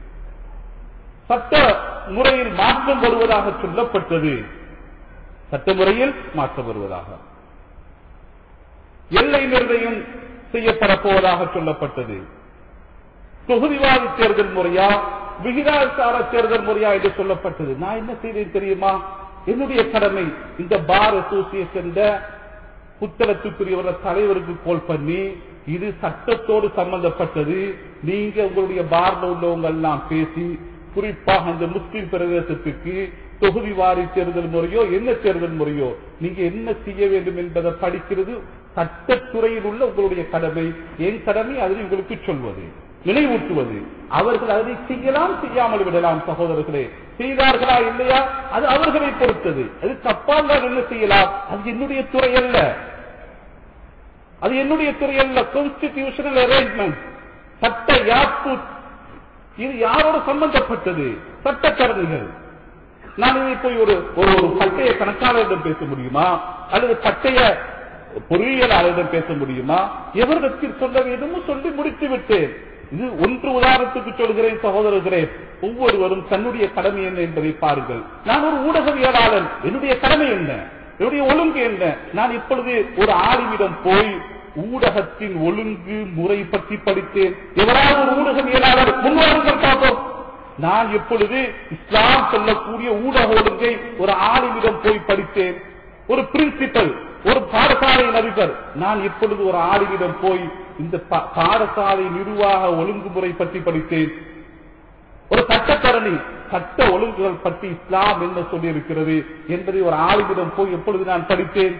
சட்ட முறையில் மாற்றம் வருவதாக சொல்லப்பட்டது சட்ட முறையில் மாற்றம் வருவதாக எல்லை நிர்ணயம் செய்யப்பட போவதாக சொல்லப்பட்டது தொகுதிவாதி தேர்தல் முறையா விகிதாசார தேர்தல் முறையா என்று சொல்லப்பட்டது நான் என்ன செய்தேன் தெரியுமா என்னுடைய கடமை இந்த பார் அசோசியேஷன் புத்தகத்துக்குரியவர தலைவருக்கு கோல் பண்ணி இது சட்டத்தோடு சம்பந்தப்பட்டது நீங்க உங்களுடைய பார்ல உள்ளவங்க எல்லாம் பேசி குறிப்பாக இந்த முஸ்லிம் பிரதேசத்துக்கு தொகுதி வாரி தேர்தல் முறையோ என்ன தேர்தல் முறையோ நீங்க என்ன செய்ய வேண்டும் என்பதை படிக்கிறது சட்டத்துறையில் உள்ள உங்களுடைய கடமை என் கடமை அதனை உங்களுக்கு சொல்வது நினைவூட்டுவது அவர்கள் அதை செய்யலாம் செய்யாமல் விடலாம் சகோதரர்களே செய்தார்களா இல்லையா அது அவர்களை பொறுத்தது அது தப்பால் நான் என்ன செய்யலாம் அது என்னுடைய துறை அல்ல அது என்னுடைய துறை அல்ல கான்ஸ்டிடியூஷனல் அரேஞ்ச்மெண்ட் சட்ட யாப்பு இது யாரோட சம்பந்தப்பட்டது சட்டக்கரணிகள் நான் இதை போய் ஒரு ஒரு ஒரு பட்டய கணக்காளரிடம் பேச முடியுமா அல்லது பட்டய பொறியியலாளரிடம் பேச முடியுமா எவரிடத்தில் சொல்ல வேண்டுமோ சொல்லி முடித்து விட்டேன் இது ஒன்று உதாரணத்துக்கு சொல்கிறேன் சகோதரர்களே ஒவ்வொருவரும் தன்னுடைய கடமை என்ன என்பதை பாருங்கள் நான் ஒரு ஊடகவியலாளன் என்னுடைய கடமை என்ன என்னுடைய ஒழுங்கு என்ன நான் இப்பொழுது ஒரு ஆளுமிடம் போய் ஊடகத்தின் ஒழுங்கு முறை பற்றி படித்தேன் எவராவது ஒரு ஊடகவியலாளர் முன்வாருங்கள் பார்ப்போம் நான் எப்பொழுது இஸ்லாம் சொல்லக்கூடிய ஊடக ஒழுங்கை ஒரு ஆளுமிடம் போய் படித்தேன் ஒரு பிரின்சிபல் ஒரு பாடசாலை அதிபர் நான் எப்பொழுது ஒரு ஆளுமிடம் போய் இந்த பா- பாடசாலை நிர்வாக ஒழுங்குமுறை பற்றி படித்தேன் ஒரு சட்டத்தரணி சட்ட ஒழுங்குகள் பற்றி இஸ்லாம் என்ன சொல்லியிருக்கிறது என்பதை ஒரு ஆளுமிடம் போய் எப்பொழுது நான் படித்தேன்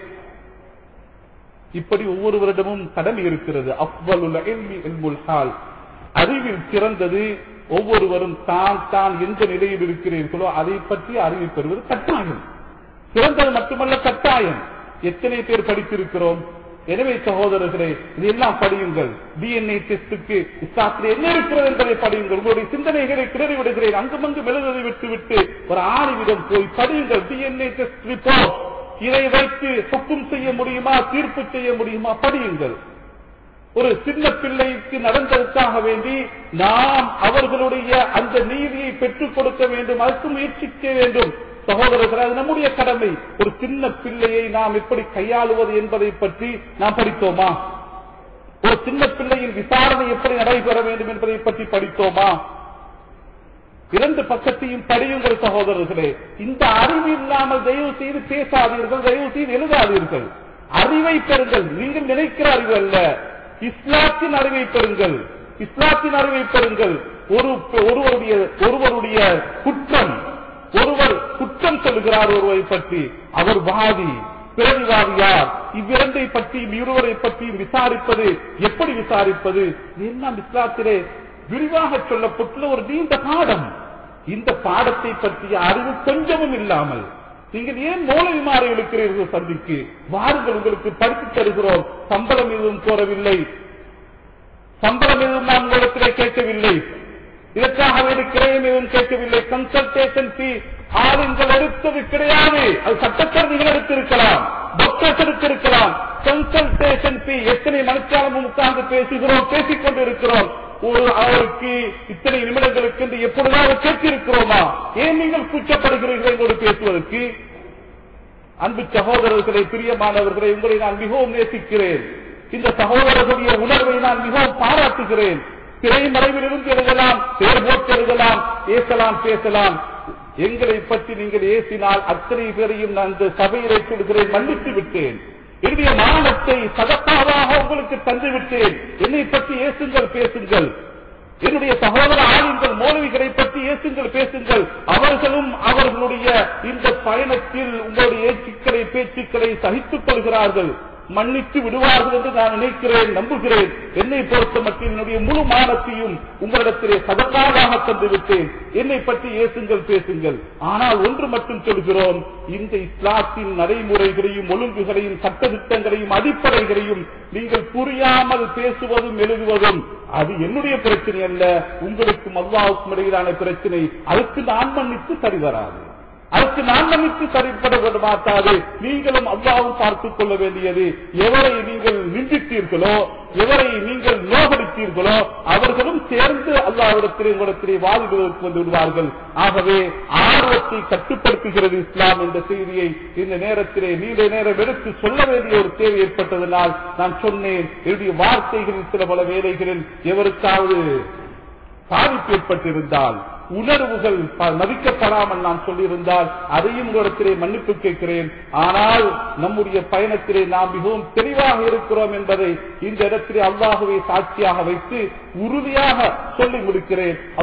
இப்படி ஒவ்வொருவரிடமும் கடமை இருக்கிறது அஃவலுல் இல்மி இல்முல் ஹால் அறிவில் சிறந்தது ஒவ்வொருவரும் தான் தான் எந்த நிலையில் இருக்கிறீர்களோ அதை பற்றி அறிவை பெறுவது கட்டாயம் சிறந்தது மட்டுமல்ல கட்டாயம் எத்தனை பேர் படித்திருக்கிறோம் எனவே சகோதரர்களே இதையெல்லாம் படியுங்கள் டிஎன்ஏ டெஸ்டுக்கு இஸ்லாத்தில் என்ன இருக்கிறது என்பதை படியுங்கள் உங்களுடைய சிந்தனைகளை கிளறி விடுகிறேன் அங்குமங்கு மெழுதலை விட்டு விட்டு ஒரு ஆணிவிடம் போய் படியுங்கள் டிஎன்ஏ டெஸ்ட் ரிப்போர்ட் இதை வைத்து சுக்கும் செய்ய முடியுமா தீர்ப்பு செய்ய முடியுமா படியுங்கள் ஒரு சின்ன பிள்ளைக்கு நடந்ததற்காக வேண்டி நாம் அவர்களுடைய அந்த நீதியை பெற்றுக் கொடுக்க வேண்டும் அதற்கு முயற்சிக்க வேண்டும் சகோதரர்கள் அது நம்முடைய கடமை ஒரு சின்ன பிள்ளையை நாம் எப்படி கையாளுவது என்பதை பற்றி நாம் படித்தோமா ஒரு சின்ன பிள்ளையின் விசாரணை எப்படி நடைபெற வேண்டும் என்பதை பற்றி படித்தோமா இரண்டு பக்கத்தையும் படியுங்கள் சகோதரர்களே இந்த அறிவு இல்லாமல் தயவு செய்து பேசாதீர்கள் தயவு செய்து எழுதாதீர்கள் அறிவை பெறுங்கள் நீங்கள் நினைக்கிற அறிவு அல்ல இஸ்லாத்தின் அறிவை பெறுங்கள் இஸ்லாத்தின் அறிவை பெறுங்கள் ஒரு ஒருவருடைய ஒருவருடைய குற்றம் ஒருவர் குற்றம் சொல்லுகிறார் ஒருவரை பற்றி அவர் வாதி பிரதிவாதியார் இவ்விரண்டை பற்றியும் இருவரை பற்றியும் விசாரிப்பது எப்படி விசாரிப்பது எல்லாம் இஸ்லாத்திலே விரிவாக சொல்லப்பட்டுள்ள ஒரு நீண்ட பாடம் இந்த பாடத்தை பற்றிய அறிவு கொஞ்சமும் இல்லாமல் நீங்கள் ஏன் மூலவிமாறு இருக்கிறீர்கள் சந்திக்கு வாருங்கள் உங்களுக்கு படித்து தருகிறோம் சம்பளம் எதுவும் கோரவில்லை சம்பளம் எதுவும் நான் உங்களிடத்திலே கேட்கவில்லை இதற்காக வேறு கிரயம் எதுவும் கேட்கவில்லை கன்சல்டேஷன் ஃபீ ஆளுங்கள் எடுத்தது கிடையாது அது சட்டக்கருவிகள் எடுத்திருக்கலாம் டாக்டர்ஸ் எடுத்திருக்கலாம் கன்சல்டேஷன் ஃபீ எத்தனை மணிக்காலமும் உட்கார்ந்து பேசுகிறோம் பேசிக் கொண்டிருக்கிறோம் ஒரு அவருக்கு இத்தனை நிமிடங்களுக்கு என்று எப்பொழுதாவது கேட்டிருக்கிறோமா ஏன் நீங்கள் கூச்சப்படுகிறீர்கள் என்னோடு பேசுவதற்கு அன்பு சகோதரர்களை பிரியமானவர்களை உங்களை நான் மிகவும் நேசிக்கிறேன் இந்த சகோதரர்களுடைய உணர்வை நான் மிகவும் பாராட்டுகிறேன் திரைமறைவில் இருந்து எழுதலாம் பேர் போட்டு எழுதலாம் பேசலாம் பேசலாம் எங்களை பற்றி நீங்கள் ஏசினால் அத்தனை பேரையும் நான் இந்த சபையிலே சொல்கிறேன் மன்னித்து விட்டேன் என்னுடைய மானத்தை சதத்தாவாக உங்களுக்கு தந்து விட்டேன் என்னை பற்றி ஏசுங்கள் பேசுங்கள் என்னுடைய சகோதர ஆளுங்கள் மௌலவிகளை பற்றி ஏசுங்கள் பேசுங்கள் அவர்களும் அவர்களுடைய இந்த பயணத்தில் உங்களுடைய ஏச்சுக்களை பேச்சுக்களை சகித்துக் கொள்கிறார்கள் மன்னித்து விடுவார்கள் என்று நான் நினைக்கிறேன் நம்புகிறேன் என்னை பொறுத்த மட்டும் என்னுடைய முழு மானத்தையும் உங்களிடத்திலே சதக்காக தந்து விட்டேன் என்னை பற்றி ஏசுங்கள் பேசுங்கள் ஆனால் ஒன்று மட்டும் சொல்கிறோம் இந்த இஸ்லாத்தின் நடைமுறைகளையும் ஒழுங்குகளையும் சட்டத்திட்டங்களையும் அடிப்படைகளையும் நீங்கள் புரியாமல் பேசுவதும் எழுதுவதும் அது என்னுடைய பிரச்சனை அல்ல உங்களுக்கும் அல்லாவுக்கும் இடையிலான பிரச்சனை அதுக்கு நான் மன்னித்து சரி வராது அதற்கு நான் மன்னித்து சரிப்பட மாட்டாது நீங்களும் அல்லாவும் பார்த்துக் கொள்ள வேண்டியது எவரை நீங்கள் நிந்தித்தீர்களோ எவரை நீங்கள் நோகடித்தீர்களோ அவர்களும் சேர்ந்து அல்லாவிடத்திலே உங்களிடத்திலே வாதிடுவதற்கு வந்து விடுவார்கள் ஆகவே ஆர்வத்தை கட்டுப்படுத்துகிறது இஸ்லாம் என்ற செய்தியை இந்த நேரத்திலே நீண்ட நேரம் எடுத்து சொல்ல வேண்டிய ஒரு தேவை ஏற்பட்டதனால் நான் சொன்னேன் என்னுடைய வார்த்தைகளில் சில பல வேலைகளில் எவருக்காவது பாதிப்பு ஏற்பட்டிருந்தால் உணர்வுகள் ப- மதிக்கப்படாமல் நான் சொல்லியிருந்தால் அதையும் உங்களிடத்திலே மன்னிப்பு கேட்கிறேன் ஆனால் நம்முடைய பயணத்திலே நாம் மிகவும் தெளிவாக இருக்கிறோம் என்பதை இந்த இடத்திலே அல்லாஹுவை சாட்சியாக வைத்து உறுதியாக சொல்லி முடிக்கிறேன் அல்லாஹ்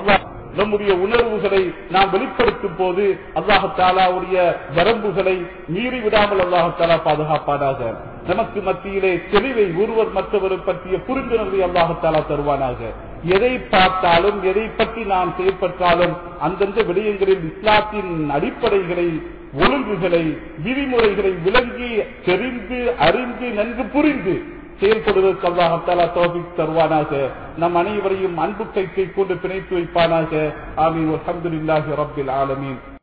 நம்முடைய உணர்வுகளை நாம் வெளிப்படுத்தும் போது அல்லாஹாலாவுடைய வரம்புகளை மீறி விடாமல் அல்லாஹாலா பாதுகாப்பானாக நமக்கு மத்தியிலே தெளிவை ஒருவர் மற்றவரை பற்றிய புரிந்துணர்வை அல்லாஹாலா தருவானாக எதை பார்த்தாலும் எதை பற்றி நாம் செயற்பட்டாலும் அந்தந்த விடயங்களில் இஸ்லாத்தின் அடிப்படைகளை ஒழுங்குகளை விதிமுறைகளை விளங்கி தெரிந்து அறிந்து நன்கு புரிந்து செயல்படுவதற்கு அல்லாஹாலா தோபிக் தருவானாக நம் அனைவரையும் அன்பு கைத்தை கொண்டு பிணைத்து வைப்பானாக ஆமீன் அல்ஹம்துலில்லாஹி ரப்பில் ஆலமீன்